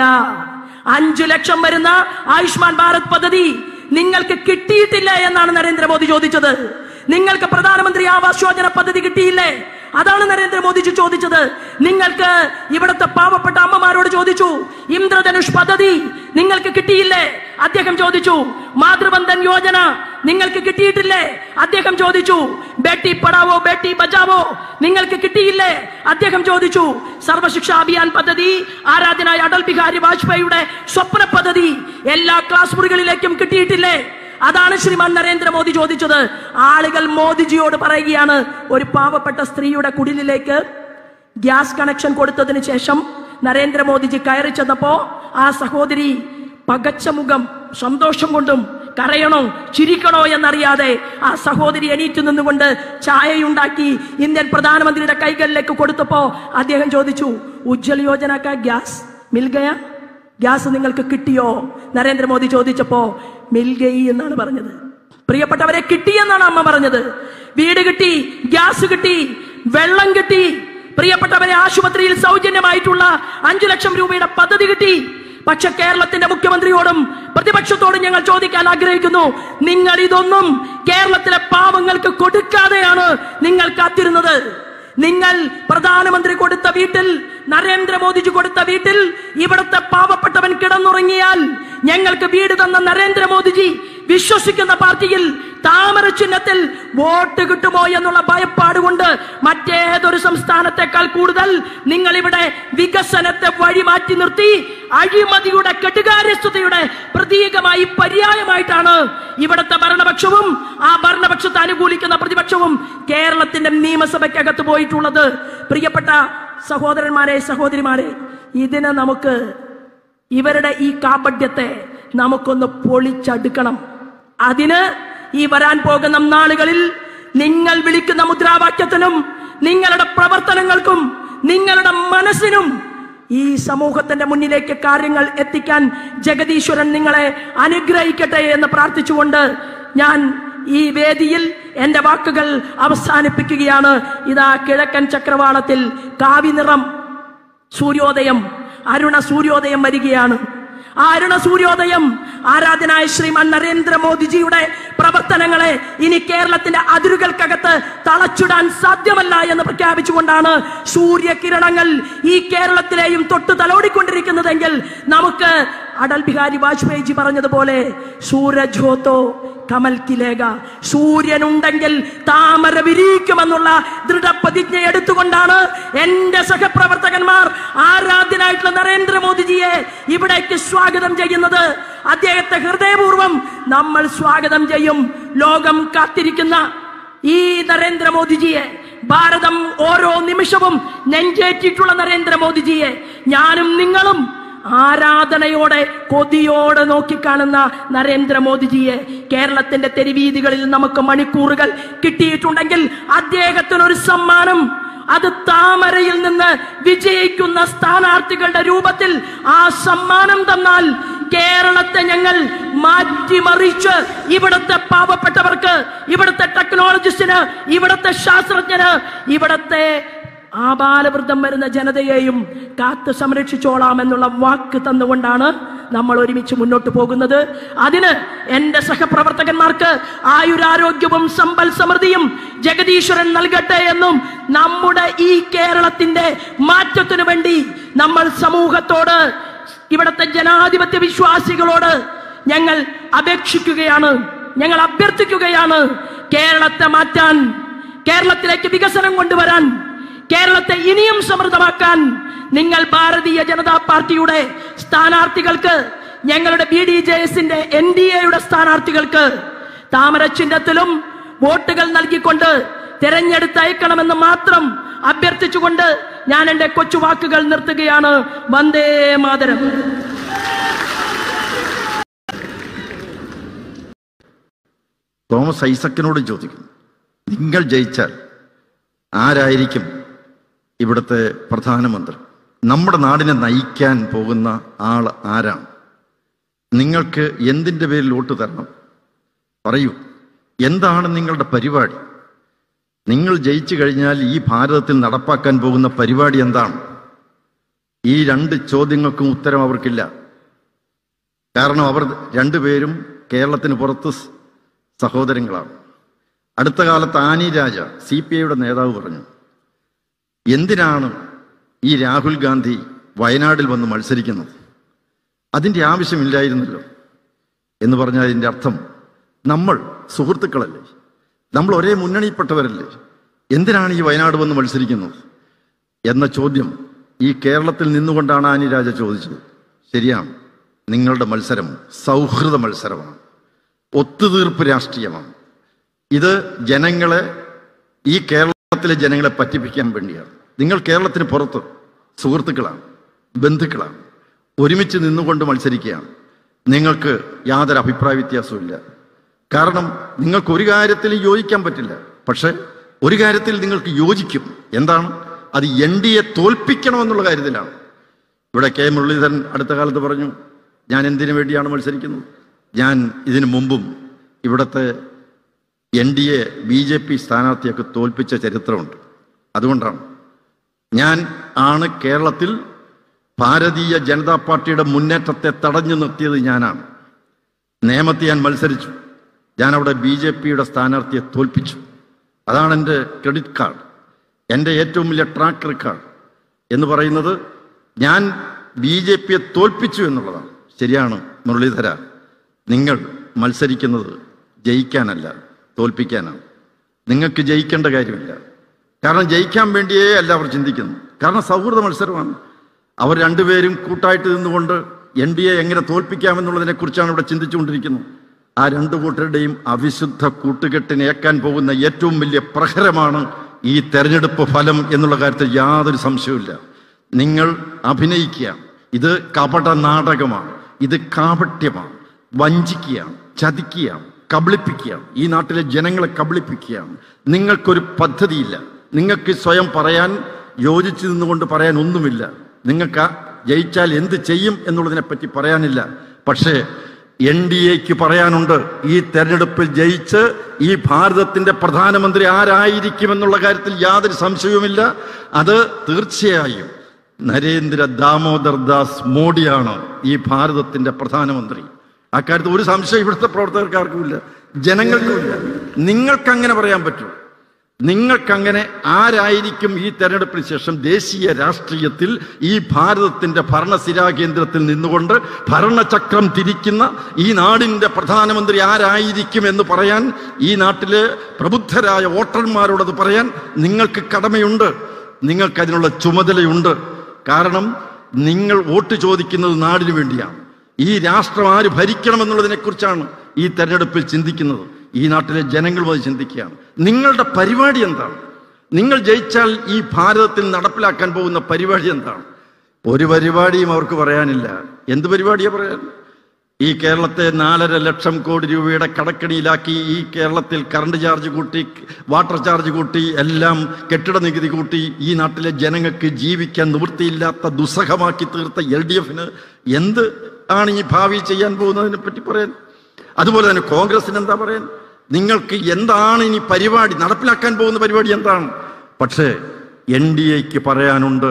അഞ്ചു ലക്ഷം വരുന്ന ആയുഷ്മാൻ ഭാരത് പദ്ധതി നിങ്ങൾക്ക് കിട്ടിയിട്ടില്ല എന്നാണ് നരേന്ദ്രമോദി ചോദിച്ചത് നിങ്ങൾക്ക് പ്രധാനമന്ത്രി ആവാസ് യോജന പദ്ധതി കിട്ടിയില്ലേ അതാണ് നരേന്ദ്രമോദിജി ചോദിച്ചത് നിങ്ങൾക്ക് ഇവിടുത്തെ പാവപ്പെട്ട അമ്മമാരോട് ചോദിച്ചു ഇന്ദ്രധനുഷ് പദ്ധതി നിങ്ങൾക്ക് കിട്ടിയില്ലേ അദ്ദേഹം ചോദിച്ചു മാതൃബന്ധൻ യോജന നിങ്ങൾക്ക് കിട്ടിയിട്ടില്ലേ അദ്ദേഹം ചോദിച്ചു ബേട്ടി പഠാവോ ബേട്ടി ബച്ചാവോ നിങ്ങൾക്ക് കിട്ടിയില്ലേ അദ്ദേഹം ചോദിച്ചു സർവശിക്ഷാ അഭിയാൻ പദ്ധതി ആരാധനായ അടൽ ബിഹാരി വാജ്പേയിയുടെ സ്വപ്ന പദ്ധതി എല്ലാ ക്ലാസ് മുറികളിലേക്കും കിട്ടിയിട്ടില്ലേ അതാണ് ശ്രീമാൻ നരേന്ദ്രമോദി ചോദിച്ചത് ആളുകൾ മോദിജിയോട് പറയുകയാണ് ഒരു പാവപ്പെട്ട സ്ത്രീയുടെ കുടിലിലേക്ക് ഗ്യാസ് കണക്ഷൻ കൊടുത്തതിന് ശേഷം നരേന്ദ്രമോദിജി കയറി ചെന്നപ്പോ ആ സഹോദരി പകച്ച മുഖം സന്തോഷം കൊണ്ടും കരയണോ ചിരിക്കണോ എന്നറിയാതെ ആ സഹോദരി എണീറ്റ് നിന്നുകൊണ്ട് ചായയുണ്ടാക്കി ഇന്ത്യൻ പ്രധാനമന്ത്രിയുടെ കൈകളിലേക്ക് കൊടുത്തപ്പോ അദ്ദേഹം ചോദിച്ചു ഉജ്ജൽ യോജനക്ക ഗ്യാസ് മിൽഗയ ഗ്യാസ് നിങ്ങൾക്ക് കിട്ടിയോ നരേന്ദ്രമോദി ചോദിച്ചപ്പോ മിൽഗയി എന്നാണ് പറഞ്ഞത് പ്രിയപ്പെട്ടവരെ കിട്ടി എന്നാണ് അമ്മ പറഞ്ഞത് വീട് കിട്ടി ഗ്യാസ് കിട്ടി വെള്ളം കിട്ടി പ്രിയപ്പെട്ടവരെ ആശുപത്രിയിൽ സൗജന്യമായിട്ടുള്ള അഞ്ചു ലക്ഷം രൂപയുടെ പദ്ധതി കിട്ടി പക്ഷെ കേരളത്തിന്റെ മുഖ്യമന്ത്രിയോടും പ്രതിപക്ഷത്തോടും ഞങ്ങൾ ചോദിക്കാൻ ആഗ്രഹിക്കുന്നു നിങ്ങൾ ഇതൊന്നും കേരളത്തിലെ പാവങ്ങൾക്ക് കൊടുക്കാതെയാണ് നിങ്ങൾ കാത്തിരുന്നത് നിങ്ങൾ പ്രധാനമന്ത്രി കൊടുത്ത വീട്ടിൽ നരേന്ദ്രമോദിജി കൊടുത്ത വീട്ടിൽ ഇവിടുത്തെ പാവപ്പെട്ടവൻ കിടന്നുറങ്ങിയാൽ ഞങ്ങൾക്ക് വീട് തന്ന നരേന്ദ്രമോദിജി വിശ്വസിക്കുന്ന പാർട്ടിയിൽ താമര ചിഹ്നത്തിൽ വോട്ട് കിട്ടുമോ എന്നുള്ള ഭയപ്പാട് കൊണ്ട് മറ്റേതൊരു സംസ്ഥാനത്തെക്കാൾ കൂടുതൽ നിങ്ങൾ ഇവിടെ വികസനത്തെ വഴിമാറ്റി നിർത്തി അഴിമതിയുടെ കെട്ടുകാര്യസ്ഥതയുടെ പ്രതി പ്രതീകമായി പര്യായമായിട്ടാണ് ഇവിടുത്തെ ഭരണപക്ഷവും ആ ഭരണപക്ഷത്തെ അനുകൂലിക്കുന്ന പ്രതിപക്ഷവും കേരളത്തിന്റെ നിയമസഭയ്ക്കകത്ത് പോയിട്ടുള്ളത് പ്രിയപ്പെട്ട സഹോദരന്മാരെ സഹോദരിമാരെ ഇതിനെ നമുക്ക് ഇവരുടെ ഈ കാപട്യത്തെ നമുക്കൊന്ന് പൊളിച്ചടുക്കണം അതിന് ഈ വരാൻ പോകുന്ന നാളുകളിൽ നിങ്ങൾ വിളിക്കുന്ന മുദ്രാവാക്യത്തിനും നിങ്ങളുടെ പ്രവർത്തനങ്ങൾക്കും നിങ്ങളുടെ മനസ്സിനും ഈ സമൂഹത്തിന്റെ മുന്നിലേക്ക് കാര്യങ്ങൾ എത്തിക്കാൻ ജഗദീശ്വരൻ നിങ്ങളെ അനുഗ്രഹിക്കട്ടെ എന്ന് പ്രാർത്ഥിച്ചുകൊണ്ട് ഞാൻ ഈ വേദിയിൽ എന്റെ വാക്കുകൾ അവസാനിപ്പിക്കുകയാണ് ഇതാ കിഴക്കൻ ചക്രവാളത്തിൽ കാവിനിറം സൂര്യോദയം അരുണ സൂര്യോദയം വരികയാണ് ആ അരുണ സൂര്യോദയം ആരാധനായ ശ്രീമാൻ നരേന്ദ്രമോദിജിയുടെ പ്രവർത്തനങ്ങളെ ഇനി കേരളത്തിന്റെ അതിരുകൾക്കകത്ത് തളച്ചിടാൻ സാധ്യമല്ല എന്ന് പ്രഖ്യാപിച്ചുകൊണ്ടാണ് സൂര്യകിരണങ്ങൾ ഈ കേരളത്തിലെയും തൊട്ട് തലോടിക്കൊണ്ടിരിക്കുന്നതെങ്കിൽ നമുക്ക് അടൽ ബിഹാരി വാജ്പേയിജി പറഞ്ഞതുപോലെ സൂരജ്യോതോ കമൽ കിലേക സൂര്യനുണ്ടെങ്കിൽ താമര വിരിയിക്കുമെന്നുള്ള ദൃഢപ്രതിജ്ഞ എടുത്തുകൊണ്ടാണ് എന്റെ സഹപ്രവർത്തകന്മാർ ആരാധ്യനായിട്ടുള്ള നരേന്ദ്രമോദിജിയെ ഇവിടേക്ക് സ്വാഗതം ചെയ്യുന്നത് അദ്ദേഹത്തെ ഹൃദയപൂർവ്വം നമ്മൾ സ്വാഗതം ചെയ്യും ലോകം കാത്തിരിക്കുന്ന ഈ നരേന്ദ്രമോദിജിയെ ഭാരതം ഓരോ നിമിഷവും നെഞ്ചേറ്റിട്ടുള്ള നരേന്ദ്രമോദിജിയെ ഞാനും നിങ്ങളും ആരാധനയോടെ കൊതിയോടെ നോക്കിക്കാണുന്ന നരേന്ദ്രമോദിജിയെ കേരളത്തിന്റെ തെരുവീതികളിൽ നമുക്ക് മണിക്കൂറുകൾ കിട്ടിയിട്ടുണ്ടെങ്കിൽ അദ്ദേഹത്തിന് ഒരു സമ്മാനം അത് താമരയിൽ നിന്ന് വിജയിക്കുന്ന സ്ഥാനാർത്ഥികളുടെ രൂപത്തിൽ ആ സമ്മാനം തന്നാൽ കേരളത്തെ ഞങ്ങൾ മാറ്റിമറിച്ച് ഇവിടുത്തെ പാവപ്പെട്ടവർക്ക് ഇവിടുത്തെ ടെക്നോളജിസ്റ്റിന് ഇവിടുത്തെ ശാസ്ത്രജ്ഞന് ഇവിടുത്തെ ആബാലവൃദ്ധം വരുന്ന ജനതയെയും കാത്തു സംരക്ഷിച്ചോളാം എന്നുള്ള വാക്ക് തന്നുകൊണ്ടാണ് നമ്മൾ ഒരുമിച്ച് മുന്നോട്ട് പോകുന്നത് അതിന് എന്റെ സഹപ്രവർത്തകന്മാർക്ക് ആയുരാരോഗ്യവും സമ്പൽ സമൃദ്ധിയും ജഗദീശ്വരൻ നൽകട്ടെ എന്നും നമ്മുടെ ഈ കേരളത്തിന്റെ മാറ്റത്തിനു വേണ്ടി നമ്മൾ സമൂഹത്തോട് ഇവിടുത്തെ ജനാധിപത്യ വിശ്വാസികളോട് ഞങ്ങൾ അപേക്ഷിക്കുകയാണ് ഞങ്ങൾ അഭ്യർത്ഥിക്കുകയാണ് കേരളത്തെ മാറ്റാൻ കേരളത്തിലേക്ക് വികസനം കൊണ്ടുവരാൻ കേരളത്തെ ഇനിയും സമൃദ്ധമാക്കാൻ നിങ്ങൾ ഭാരതീയ ജനതാ പാർട്ടിയുടെ സ്ഥാനാർത്ഥികൾക്ക് ഞങ്ങളുടെ ബി ഡി ജെ എസിന്റെ എൻ ഡി എയുടെ സ്ഥാനാർത്ഥികൾക്ക് താമര ചിഹ്നത്തിലും വോട്ടുകൾ നൽകിക്കൊണ്ട് തിരഞ്ഞെടുത്തയക്കണമെന്ന് മാത്രം അഭ്യർത്ഥിച്ചുകൊണ്ട് ഞാൻ എന്റെ കൊച്ചു വാക്കുകൾ നിർത്തുകയാണ് വന്ദേ മാതരം തോമസ് ഐസക്കിനോട് ചോദിക്കുന്നു നിങ്ങൾ ജയിച്ചാൽ ആരായിരിക്കും ഇവിടുത്തെ പ്രധാനമന്ത്രി നമ്മുടെ നാടിനെ നയിക്കാൻ പോകുന്ന ആൾ ആരാണ് നിങ്ങൾക്ക് എന്തിൻ്റെ പേരിൽ വോട്ട് തരണം പറയൂ എന്താണ് നിങ്ങളുടെ പരിപാടി നിങ്ങൾ ജയിച്ചു കഴിഞ്ഞാൽ ഈ ഭാരതത്തിൽ നടപ്പാക്കാൻ പോകുന്ന പരിപാടി എന്താണ് ഈ രണ്ട് ചോദ്യങ്ങൾക്കും ഉത്തരം അവർക്കില്ല കാരണം അവർ രണ്ടുപേരും കേരളത്തിന് പുറത്ത് സ് സഹോദരങ്ങളാണ് അടുത്ത കാലത്ത് ആനി രാജ സി പി ഐയുടെ നേതാവ് പറഞ്ഞു എന്തിനാണ് ഈ രാഹുൽ ഗാന്ധി വയനാട്ടിൽ വന്ന് മത്സരിക്കുന്നത് അതിൻ്റെ ആവശ്യമില്ലായിരുന്നല്ലോ എന്ന് പറഞ്ഞാൽ അതിൻ്റെ അർത്ഥം നമ്മൾ സുഹൃത്തുക്കളല്ലേ നമ്മൾ ഒരേ മുന്നണിയിൽപ്പെട്ടവരല്ലേ എന്തിനാണ് ഈ വയനാട് വന്ന് മത്സരിക്കുന്നത് എന്ന ചോദ്യം ഈ കേരളത്തിൽ നിന്നുകൊണ്ടാണ് ആനി രാജ ചോദിച്ചത് ശരിയാണ് നിങ്ങളുടെ മത്സരം സൗഹൃദ മത്സരമാണ് ഒത്തുതീർപ്പ് രാഷ്ട്രീയമാണ് ഇത് ജനങ്ങളെ ഈ കേരളത്തിലെ ജനങ്ങളെ പറ്റിപ്പിക്കാൻ വേണ്ടിയാണ് നിങ്ങൾ കേരളത്തിന് പുറത്ത് സുഹൃത്തുക്കളാണ് ബന്ധുക്കളാണ് ഒരുമിച്ച് നിന്നുകൊണ്ട് മത്സരിക്കുകയാണ് നിങ്ങൾക്ക് യാതൊരു അഭിപ്രായ വ്യത്യാസവും കാരണം നിങ്ങൾക്ക് ഒരു കാര്യത്തിലും യോജിക്കാൻ പറ്റില്ല പക്ഷെ ഒരു കാര്യത്തിൽ നിങ്ങൾക്ക് യോജിക്കും എന്താണ് അത് എൻ ഡി എ തോൽപ്പിക്കണമെന്നുള്ള കാര്യത്തിലാണ് ഇവിടെ കെ മുരളീധരൻ അടുത്ത കാലത്ത് പറഞ്ഞു ഞാൻ എന്തിനു വേണ്ടിയാണ് മത്സരിക്കുന്നത് ഞാൻ ഇതിനു മുമ്പും ഇവിടുത്തെ N D A B J P സ്ഥാനാർത്ഥിയൊക്കെ തോൽപ്പിച്ച ചരിത്രമുണ്ട് അതുകൊണ്ടാണ് ഞാൻ ആണ് കേരളത്തിൽ ഭാരതീയ ജനതാ പാർട്ടിയുടെ മുന്നേറ്റത്തെ തടഞ്ഞു നിർത്തിയത് ഞാനാണ് നേമത്ത് ഞാൻ മത്സരിച്ചു ഞാൻ അവിടെ ബി ജെ പിയുടെ സ്ഥാനാർത്ഥിയെ തോൽപ്പിച്ചു അതാണ് എൻ്റെ ക്രെഡിറ്റ് കാർഡ് എൻ്റെ ഏറ്റവും വലിയ ട്രാക്ക് റെക്കോർഡ് എന്ന് പറയുന്നത് ഞാൻ ബി ജെ പിയെ തോൽപ്പിച്ചു എന്നുള്ളതാണ് ശരിയാണ് മുരളീധര നിങ്ങൾ മത്സരിക്കുന്നത് ജയിക്കാനല്ല തോൽപ്പിക്കാനാണ് നിങ്ങൾക്ക് ജയിക്കേണ്ട കാര്യമില്ല കാരണം ജയിക്കാൻ വേണ്ടിയേ അല്ല അവർ ചിന്തിക്കുന്നു കാരണം സൗഹൃദ മത്സരമാണ് അവർ രണ്ടുപേരും കൂട്ടായിട്ട് നിന്നുകൊണ്ട് എൻ ഡി എ എങ്ങനെ തോൽപ്പിക്കാമെന്നുള്ളതിനെ കുറിച്ചാണ് ഇവിടെ ചിന്തിച്ചുകൊണ്ടിരിക്കുന്നത് ആ രണ്ടു കൂട്ടരുടെയും അവിശുദ്ധ കൂട്ടുകെട്ടിനേക്കാൻ പോകുന്ന ഏറ്റവും വലിയ പ്രഹരമാണ് ഈ തെരഞ്ഞെടുപ്പ് ഫലം എന്നുള്ള കാര്യത്തിൽ യാതൊരു സംശയവുമില്ല നിങ്ങൾ അഭിനയിക്കുക ഇത് കപട നാടകമാണ് ഇത് കാപട്യമാണ് വഞ്ചിക്കുകയാണ് ചതിക്കുകയാണ് കബളിപ്പിക്കുകയാണ് ഈ നാട്ടിലെ ജനങ്ങളെ കബളിപ്പിക്കുകയാണ് നിങ്ങൾക്കൊരു പദ്ധതിയില്ല നിങ്ങൾക്ക് സ്വയം പറയാൻ യോജിച്ചു നിന്നുകൊണ്ട് പറയാൻ ഒന്നുമില്ല നിങ്ങൾക്ക് ആ ജയിച്ചാൽ എന്ത് ചെയ്യും എന്നുള്ളതിനെപ്പറ്റി പറയാനില്ല പക്ഷേ എൻ ഡി എക്ക് പറയാനുണ്ട് ഈ തെരഞ്ഞെടുപ്പിൽ ജയിച്ച് ഈ ഭാരതത്തിന്റെ പ്രധാനമന്ത്രി ആരായിരിക്കുമെന്നുള്ള കാര്യത്തിൽ യാതൊരു സംശയവുമില്ല അത് തീർച്ചയായും നരേന്ദ്ര ദാമോദർ ദാസ് മോഡിയാണ് ഈ ഭാരതത്തിന്റെ പ്രധാനമന്ത്രി അക്കാര്യത്തിൽ ഒരു സംശയം ഇവിടുത്തെ പ്രവർത്തകർക്കാർക്കുമില്ല ജനങ്ങൾക്കുമില്ല നിങ്ങൾക്ക് അങ്ങനെ പറയാൻ പറ്റൂ നിങ്ങൾക്കങ്ങനെ ആരായിരിക്കും ഈ തെരഞ്ഞെടുപ്പിന് ശേഷം ദേശീയ രാഷ്ട്രീയത്തിൽ ഈ ഭാരതത്തിന്റെ ഭരണസിരാ കേന്ദ്രത്തിൽ നിന്നുകൊണ്ട് ഭരണചക്രം തിരിക്കുന്ന ഈ നാടിന്റെ പ്രധാനമന്ത്രി ആരായിരിക്കും എന്ന് പറയാൻ ഈ നാട്ടിലെ പ്രബുദ്ധരായ വോട്ടർമാരോടത് പറയാൻ നിങ്ങൾക്ക് കടമയുണ്ട് നിങ്ങൾക്കതിനുള്ള ചുമതലയുണ്ട് കാരണം നിങ്ങൾ വോട്ട് ചോദിക്കുന്നത് നാടിനു വേണ്ടിയാണ് ഈ രാഷ്ട്രം ആര് ഭരിക്കണമെന്നുള്ളതിനെ കുറിച്ചാണ് ഈ തെരഞ്ഞെടുപ്പിൽ ചിന്തിക്കുന്നത് ഈ നാട്ടിലെ ജനങ്ങളും അത് ചിന്തിക്കുകയാണ് നിങ്ങളുടെ പരിപാടി എന്താണ് നിങ്ങൾ ജയിച്ചാൽ ഈ ഭാരതത്തിൽ നടപ്പിലാക്കാൻ പോകുന്ന പരിപാടി എന്താണ് ഒരു പരിപാടിയും അവർക്ക് പറയാനില്ല എന്ത് പരിപാടിയാ പറയാൻ ഈ കേരളത്തെ നാലര ലക്ഷം കോടി രൂപയുടെ കടക്കണിയിലാക്കി ഈ കേരളത്തിൽ കറണ്ട് ചാർജ് കൂട്ടി വാട്ടർ ചാർജ് കൂട്ടി എല്ലാം കെട്ടിട നികുതി കൂട്ടി ഈ നാട്ടിലെ ജനങ്ങൾക്ക് ജീവിക്കാൻ നിവൃത്തിയില്ലാത്ത ദുസ്സഹമാക്കി തീർത്ത എൽ ഡി എഫിന് എന്ത് ആണ് ഈ ഭാവി ചെയ്യാൻ പോകുന്നതിനെ പറ്റി പറയാൻ അതുപോലെ തന്നെ കോൺഗ്രസിന് എന്താ പറയാൻ നിങ്ങൾക്ക് എന്താണ് ഇനി പരിപാടി നടപ്പിലാക്കാൻ പോകുന്ന പരിപാടി എന്താണ് പക്ഷേ എൻ ഡി എക്ക് പറയാനുണ്ട്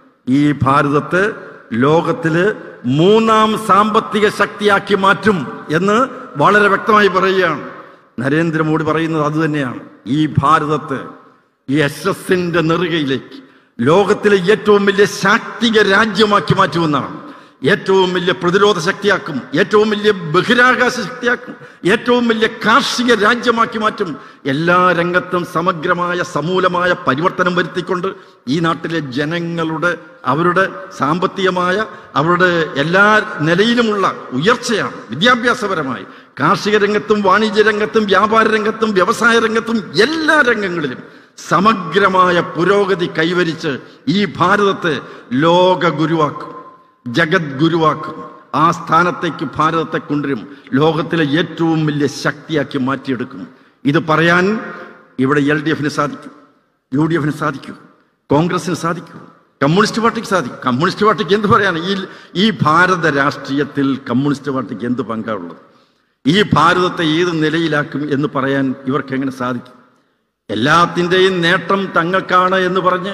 ഈ ഭാരതത്തെ ലോകത്തില് മൂന്നാം സാമ്പത്തിക ശക്തിയാക്കി മാറ്റും എന്ന് വളരെ വ്യക്തമായി പറയുകയാണ് നരേന്ദ്രമോദി പറയുന്നത് അതുതന്നെയാണ് ഈ ഭാരതത്തെ ഈ എസ് എസിന്റെ നെറുകയിലേക്ക് ലോകത്തിലെ ഏറ്റവും വലിയ ശാക്തിക രാജ്യമാക്കി മാറ്റുമെന്നാണ് ഏറ്റവും വലിയ പ്രതിരോധ ശക്തിയാക്കും ഏറ്റവും വലിയ ബഹിരാകാശ ശക്തിയാക്കും ഏറ്റവും വലിയ കാർഷിക രാജ്യമാക്കി മാറ്റും എല്ലാ രംഗത്തും സമഗ്രമായ സമൂലമായ പരിവർത്തനം വരുത്തിക്കൊണ്ട് ഈ നാട്ടിലെ ജനങ്ങളുടെ അവരുടെ സാമ്പത്തികമായ അവരുടെ എല്ലാ നിലയിലുമുള്ള ഉയർച്ചയാണ് വിദ്യാഭ്യാസപരമായി കാർഷിക രംഗത്തും വാണിജ്യ രംഗത്തും വ്യാപാര രംഗത്തും വ്യവസായ രംഗത്തും എല്ലാ രംഗങ്ങളിലും സമഗ്രമായ പുരോഗതി കൈവരിച്ച് ഈ ഭാരതത്തെ ലോക ഗുരുവാക്കും ജഗത് ഗുരുവാക്കും ആ സ്ഥാനത്തേക്ക് ഭാരതത്തെ കൊണ്ടുവരും ലോകത്തിലെ ഏറ്റവും വലിയ ശക്തിയാക്കി മാറ്റിയെടുക്കും ഇത് പറയാൻ ഇവിടെ എൽ ഡി എഫിന് സാധിക്കും യു ഡി എഫിന് സാധിക്കും കോൺഗ്രസിന് സാധിക്കും കമ്മ്യൂണിസ്റ്റ് പാർട്ടിക്ക് സാധിക്കും കമ്മ്യൂണിസ്റ്റ് പാർട്ടിക്ക് എന്ത് പറയാൻ ഈ ഈ ഭാരത രാഷ്ട്രീയത്തിൽ കമ്മ്യൂണിസ്റ്റ് പാർട്ടിക്ക് എന്ത് പങ്കാണുള്ളത് ഈ ഭാരതത്തെ ഏത് നിലയിലാക്കും എന്ന് പറയാൻ ഇവർക്ക് എങ്ങനെ സാധിക്കും എല്ലാത്തിൻ്റെയും നേട്ടം തങ്ങൾക്കാണ് എന്ന് പറഞ്ഞ്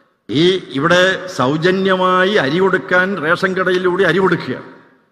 ഈ ഇവിടെ സൗജന്യമായി അരി കൊടുക്കാൻ റേഷൻ കടയിലൂടെ അരി കൊടുക്കുകയാണ്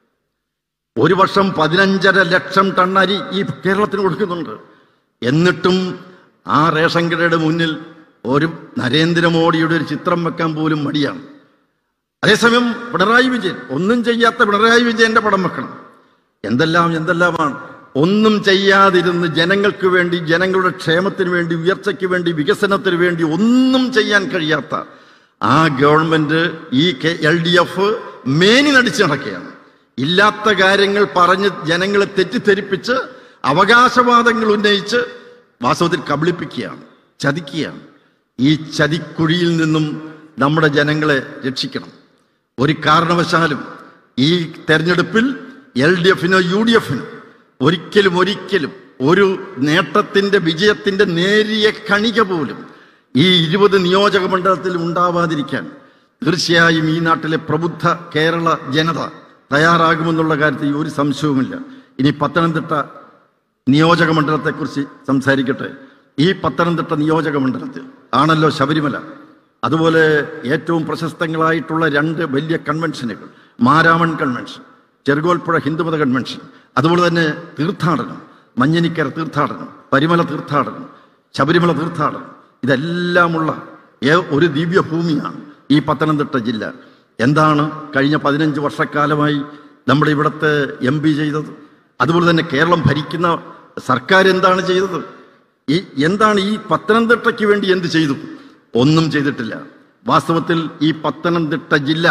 ഒരു വർഷം പതിനഞ്ചര ലക്ഷം ടൺ അരി ഈ കേരളത്തിന് കൊടുക്കുന്നുണ്ട് എന്നിട്ടും ആ റേഷൻ കടയുടെ മുന്നിൽ ഒരു നരേന്ദ്രമോദിയുടെ ഒരു ചിത്രം വെക്കാൻ പോലും മടിയാണ് അതേസമയം പിണറായി വിജയൻ ഒന്നും ചെയ്യാത്ത പിണറായി വിജയന്റെ പടം വെക്കണം എന്തെല്ലാം എന്തെല്ലാമാണ് ഒന്നും ചെയ്യാതിരുന്ന് ജനങ്ങൾക്ക് വേണ്ടി ജനങ്ങളുടെ ക്ഷേമത്തിന് വേണ്ടി ഉയർച്ചയ്ക്ക് വേണ്ടി വികസനത്തിന് വേണ്ടി ഒന്നും ചെയ്യാൻ കഴിയാത്ത ആ ഗവൺമെന്റ് ഈ എൽ ഡി എഫ് മേനി നടിച്ച് നടക്കുകയാണ് ഇല്ലാത്ത കാര്യങ്ങൾ പറഞ്ഞ് ജനങ്ങളെ തെറ്റിദ്ധരിപ്പിച്ച് അവകാശവാദങ്ങൾ ഉന്നയിച്ച് വാസ്തവത്തിൽ കബളിപ്പിക്കുകയാണ് ചതിക്കുകയാണ് ഈ ചതിക്കുഴിയിൽ നിന്നും നമ്മുടെ ജനങ്ങളെ രക്ഷിക്കണം ഒരു കാരണവശാലും ഈ തെരഞ്ഞെടുപ്പിൽ എൽ ഡി എഫിനോ യു ഡി എഫിനോ ഒരിക്കലും ഒരിക്കലും ഒരു നേട്ടത്തിന്റെ വിജയത്തിന്റെ നേരിയ കണിക പോലും ഈ ഇരുപത് നിയോജക മണ്ഡലത്തിൽ ഉണ്ടാവാതിരിക്കാൻ തീർച്ചയായും ഈ നാട്ടിലെ പ്രബുദ്ധ കേരള ജനത തയ്യാറാകുമെന്നുള്ള കാര്യത്തിൽ ഒരു സംശയവുമില്ല ഇനി പത്തനംതിട്ട നിയോജക മണ്ഡലത്തെക്കുറിച്ച് സംസാരിക്കട്ടെ ഈ പത്തനംതിട്ട നിയോജക മണ്ഡലത്തിൽ ആണല്ലോ ശബരിമല അതുപോലെ ഏറ്റവും പ്രശസ്തങ്ങളായിട്ടുള്ള രണ്ട് വലിയ കൺവെൻഷനുകൾ മാരാമൺ കൺവെൻഷൻ ചെറുകോൽപ്പുഴ ഹിന്ദുമത കൺവെൻഷൻ അതുപോലെ തന്നെ തീർത്ഥാടനം മഞ്ഞനിക്കര തീർത്ഥാടനം പരിമല തീർത്ഥാടനം ശബരിമല തീർത്ഥാടനം ഇതെല്ലാമുള്ള ഏ- ഒരു ദിവ്യഭൂമിയാണ് ഈ പത്തനംതിട്ട ജില്ല എന്താണ് കഴിഞ്ഞ പതിനഞ്ച് വർഷക്കാലമായി നമ്മുടെ ഇവിടുത്തെ എം പി ചെയ്തത് അതുപോലെ തന്നെ കേരളം ഭരിക്കുന്ന സർക്കാർ എന്താണ് ചെയ്തത് ഈ എന്താണ് ഈ പത്തനംതിട്ടയ്ക്ക് വേണ്ടി എന്ത് ചെയ്തു ഒന്നും ചെയ്തിട്ടില്ല വാസ്തവത്തിൽ ഈ പത്തനംതിട്ട ജില്ല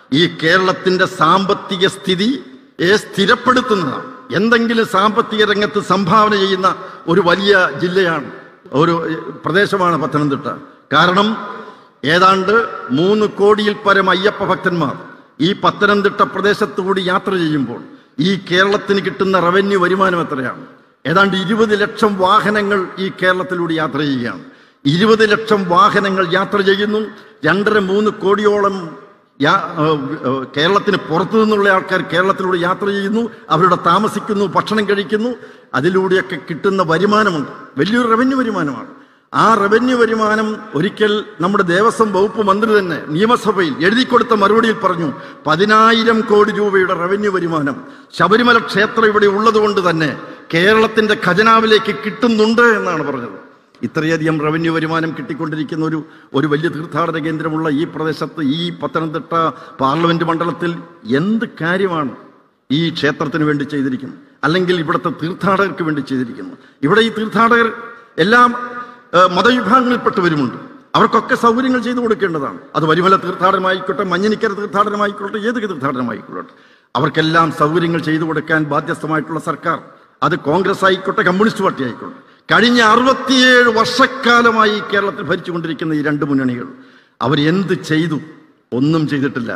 ഈ കേരളത്തിന്റെ സാമ്പത്തിക സ്ഥിതിയെ സ്ഥിരപ്പെടുത്തുന്നതാണ് എന്തെങ്കിലും സാമ്പത്തിക രംഗത്ത് സംഭാവന ചെയ്യുന്ന ഒരു വലിയ ജില്ലയാണ് ഒരു പ്രദേശമാണ് പത്തനംതിട്ട കാരണം ഏതാണ്ട് മൂന്ന് കോടിയിൽ പരം അയ്യപ്പ ഭക്തന്മാർ ഈ പത്തനംതിട്ട പ്രദേശത്തുകൂടി യാത്ര ചെയ്യുമ്പോൾ ഈ കേരളത്തിന് കിട്ടുന്ന റവന്യൂ വരുമാനം എത്രയാണ് ഏതാണ്ട് ഇരുപത് ലക്ഷം വാഹനങ്ങൾ ഈ കേരളത്തിലൂടെ യാത്ര ചെയ്യുകയാണ് ഇരുപത് ലക്ഷം വാഹനങ്ങൾ യാത്ര ചെയ്യുന്നു രണ്ടര മൂന്ന് കോടിയോളം യാ- ഏഹ് ഏഹ് കേരളത്തിന് പുറത്തു നിന്നുള്ള ആൾക്കാർ കേരളത്തിലൂടെ യാത്ര ചെയ്യുന്നു അവരുടെ താമസിക്കുന്നു ഭക്ഷണം കഴിക്കുന്നു അതിലൂടെയൊക്കെ കിട്ടുന്ന വരുമാനമുണ്ട് വലിയൊരു റവന്യൂ വരുമാനമാണ് ആ റവന്യൂ വരുമാനം ഒരിക്കൽ നമ്മുടെ ദേവസ്വം വകുപ്പ് മന്ത്രി തന്നെ നിയമസഭയിൽ എഴുതി കൊടുത്ത മറുപടിയിൽ പറഞ്ഞു പതിനായിരം കോടി രൂപയുടെ റവന്യൂ വരുമാനം ശബരിമല ക്ഷേത്രം ഇവിടെ ഉള്ളതുകൊണ്ട് തന്നെ കേരളത്തിന്റെ ഖജനാവിലേക്ക് കിട്ടുന്നുണ്ട് എന്നാണ് പറഞ്ഞത് ഇത്രയധികം റവന്യൂ വരുമാനം കിട്ടിക്കൊണ്ടിരിക്കുന്ന ഒരു ഒരു വലിയ തീർത്ഥാടന കേന്ദ്രമുള്ള ഈ പ്രദേശത്ത് ഈ പത്തനംതിട്ട പാർലമെന്റ് മണ്ഡലത്തിൽ എന്ത് കാര്യമാണ് ഈ ക്ഷേത്രത്തിന് വേണ്ടി ചെയ്തിരിക്കുന്നത് അല്ലെങ്കിൽ ഇവിടുത്തെ തീർത്ഥാടകർക്ക് വേണ്ടി ചെയ്തിരിക്കുന്നു ഇവിടെ ഈ തീർത്ഥാടകർ എല്ലാം ഏഹ്, മതവിഭാഗങ്ങളിൽപ്പെട്ടവരുമുണ്ട് അവർക്കൊക്കെ സൗകര്യങ്ങൾ ചെയ്തു കൊടുക്കേണ്ടതാണ് അത് വരുമല തീർത്ഥാടനമായിക്കോട്ടെ മഞ്ഞിനിക്കര തീർത്ഥാടനമായിക്കോട്ടെ ഏത് തീർത്ഥാടനമായിക്കോട്ടെ അവർക്കെല്ലാം സൗകര്യങ്ങൾ ചെയ്തു കൊടുക്കാൻ ബാധ്യസ്ഥമായിട്ടുള്ള സർക്കാർ അത് കോൺഗ്രസ് ആയിക്കോട്ടെ കമ്മ്യൂണിസ്റ്റ് പാർട്ടി ആയിക്കോട്ടെ കഴിഞ്ഞ അറുപത്തിയേഴ് വർഷക്കാലമായി കേരളത്തിൽ ഭരിച്ചുകൊണ്ടിരിക്കുന്ന ഈ രണ്ട് മുന്നണികൾ അവർ എന്ത് ചെയ്തു ഒന്നും ചെയ്തിട്ടില്ല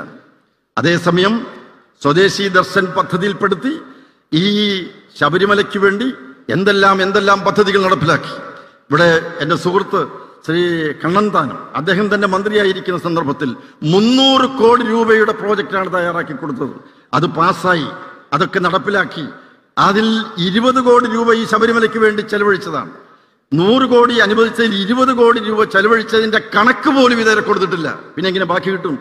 അതേസമയം സ്വദേശി ദർശൻ പദ്ധതിയിൽപ്പെടുത്തി ഈ ശബരിമലയ്ക്ക് വേണ്ടി എന്തെല്ലാം എന്തെല്ലാം പദ്ധതികൾ നടപ്പിലാക്കി ഇവിടെ എൻ്റെ സുഹൃത്ത് ശ്രീ കണ്ണന്താനം അദ്ദേഹം തന്നെ മന്ത്രിയായിരിക്കുന്ന സന്ദർഭത്തിൽ മുന്നൂറ് കോടി രൂപയുടെ പ്രോജക്റ്റാണ് തയ്യാറാക്കി കൊടുത്തത് അത് പാസ്സായി അതൊക്കെ നടപ്പിലാക്കി അതിൽ ഇരുപത് കോടി രൂപ ഈ ശബരിമലയ്ക്ക് വേണ്ടി ചെലവഴിച്ചതാണ് നൂറ് കോടി അനുവദിച്ചതിൽ ഇരുപത് കോടി രൂപ ചെലവഴിച്ചതിന്റെ കണക്ക് പോലും ഇതുവരെ കൊടുത്തിട്ടില്ല പിന്നെ എങ്ങനെ ബാക്കി കിട്ടും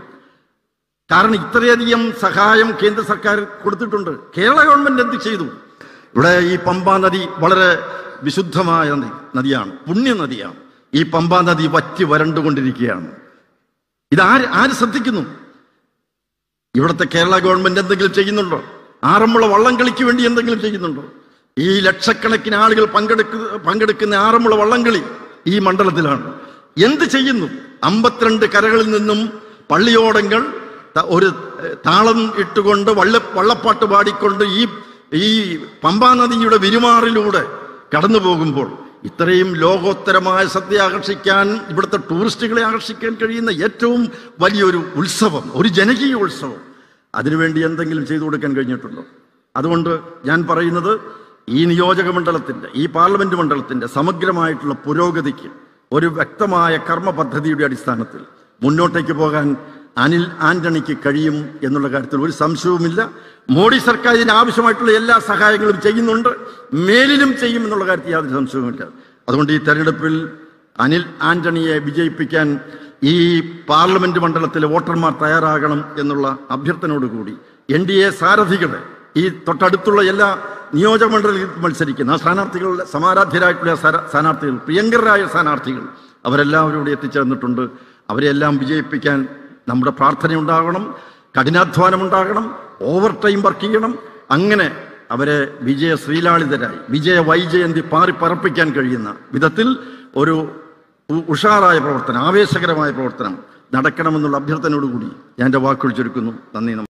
കാരണം ഇത്രയധികം സഹായം കേന്ദ്ര സർക്കാർ കൊടുത്തിട്ടുണ്ട് കേരള ഗവൺമെന്റ് എന്ത് ചെയ്തു ഇവിടെ ഈ പമ്പാ നദി വളരെ വിശുദ്ധമായ നദി നദിയാണ് പുണ്യ നദിയാണ് ഈ പമ്പാ നദി വറ്റി വരണ്ടുകൊണ്ടിരിക്കുകയാണ് ഇത് ആര് ആര് ശ്രദ്ധിക്കുന്നു ഇവിടുത്തെ കേരള ഗവൺമെന്റ് എന്തെങ്കിലും ചെയ്യുന്നുണ്ടോ ആറന്മുള വള്ളംകളിക്ക് വേണ്ടി എന്തെങ്കിലും ചെയ്യുന്നുണ്ടോ ഈ ലക്ഷക്കണക്കിന് ആളുകൾ പങ്കെടുക്ക പങ്കെടുക്കുന്ന ആറന്മുള വള്ളംകളി ഈ മണ്ഡലത്തിലാണ് എന്ത് ചെയ്യുന്നു അമ്പത്തിരണ്ട് കരകളിൽ നിന്നും പള്ളിയോടങ്ങൾ ത- ഒരു ഏഹ്, താളം ഇട്ടുകൊണ്ട് വള്ള വള്ളപ്പാട്ട് പാടിക്കൊണ്ട് ഈ ഈ പമ്പാ നദിയുടെ വിരുമാറിലൂടെ കടന്നു പോകുമ്പോൾ ഇത്രയും ലോകോത്തരമായ ശ്രദ്ധ ആകർഷിക്കാൻ ഇവിടുത്തെ ടൂറിസ്റ്റുകളെ ആകർഷിക്കാൻ കഴിയുന്ന ഏറ്റവും വലിയൊരു ഉത്സവം ഒരു ജനകീയ ഉത്സവം അതിനുവേണ്ടി എന്തെങ്കിലും ചെയ്തു കൊടുക്കാൻ കഴിഞ്ഞിട്ടുണ്ടോ അതുകൊണ്ട് ഞാൻ പറയുന്നത് ഈ നിയോജക മണ്ഡലത്തിന്റെ ഈ പാർലമെന്റ് മണ്ഡലത്തിന്റെ സമഗ്രമായിട്ടുള്ള പുരോഗതിക്ക് ഒരു വ്യക്തമായ കർമ്മ പദ്ധതിയുടെ അടിസ്ഥാനത്തിൽ മുന്നോട്ടേക്ക് പോകാൻ അനിൽ ആന്റണിക്ക് കഴിയും എന്നുള്ള കാര്യത്തിൽ ഒരു സംശയവുമില്ല മോഡി സർക്കാർ ഇതിന് ആവശ്യമായിട്ടുള്ള എല്ലാ സഹായങ്ങളും ചെയ്യുന്നുണ്ട് മേലിലും ചെയ്യും എന്നുള്ള കാര്യത്തിൽ യാതൊരു സംശയവുമില്ല അതുകൊണ്ട് ഈ തെരഞ്ഞെടുപ്പിൽ അനിൽ ആന്റണിയെ വിജയിപ്പിക്കാൻ ഈ പാർലമെന്റ് മണ്ഡലത്തിലെ വോട്ടർമാർ തയ്യാറാകണം എന്നുള്ള അഭ്യർത്ഥനയോടുകൂടി എൻ ഡി എ സാരഥികളെ ഈ തൊട്ടടുത്തുള്ള എല്ലാ നിയോജക മണ്ഡലത്തിൽ മത്സരിക്കുന്ന ആ സ്ഥാനാർത്ഥികളുടെ സമാരാധ്യരായിട്ടുള്ള സ്ഥാന- സ്ഥാനാർത്ഥികൾ പ്രിയങ്കരായ സ്ഥാനാർത്ഥികൾ അവരെല്ലാവരും ഇവിടെ എത്തിച്ചേർന്നിട്ടുണ്ട് അവരെല്ലാം വിജയിപ്പിക്കാൻ നമ്മുടെ പ്രാർത്ഥന ഉണ്ടാകണം കഠിനാധ്വാനം ഉണ്ടാകണം ഓവർ ടൈം വർക്ക് ചെയ്യണം അങ്ങനെ അവരെ വിജയ ശ്രീലാളിതരായി വിജയ വൈജയന്തി പാറി പറപ്പിക്കാൻ കഴിയുന്ന വിധത്തിൽ ഒരു ഉ- ഉഷാറായ പ്രവർത്തനം ആവേശകരമായ പ്രവർത്തനം നടക്കണമെന്നുള്ള അഭ്യർത്ഥനയോടുകൂടി ഞാൻ എൻ്റെ വാക്കുകൾ ചുരുക്കുന്നു നന്ദി നമസ്കാരം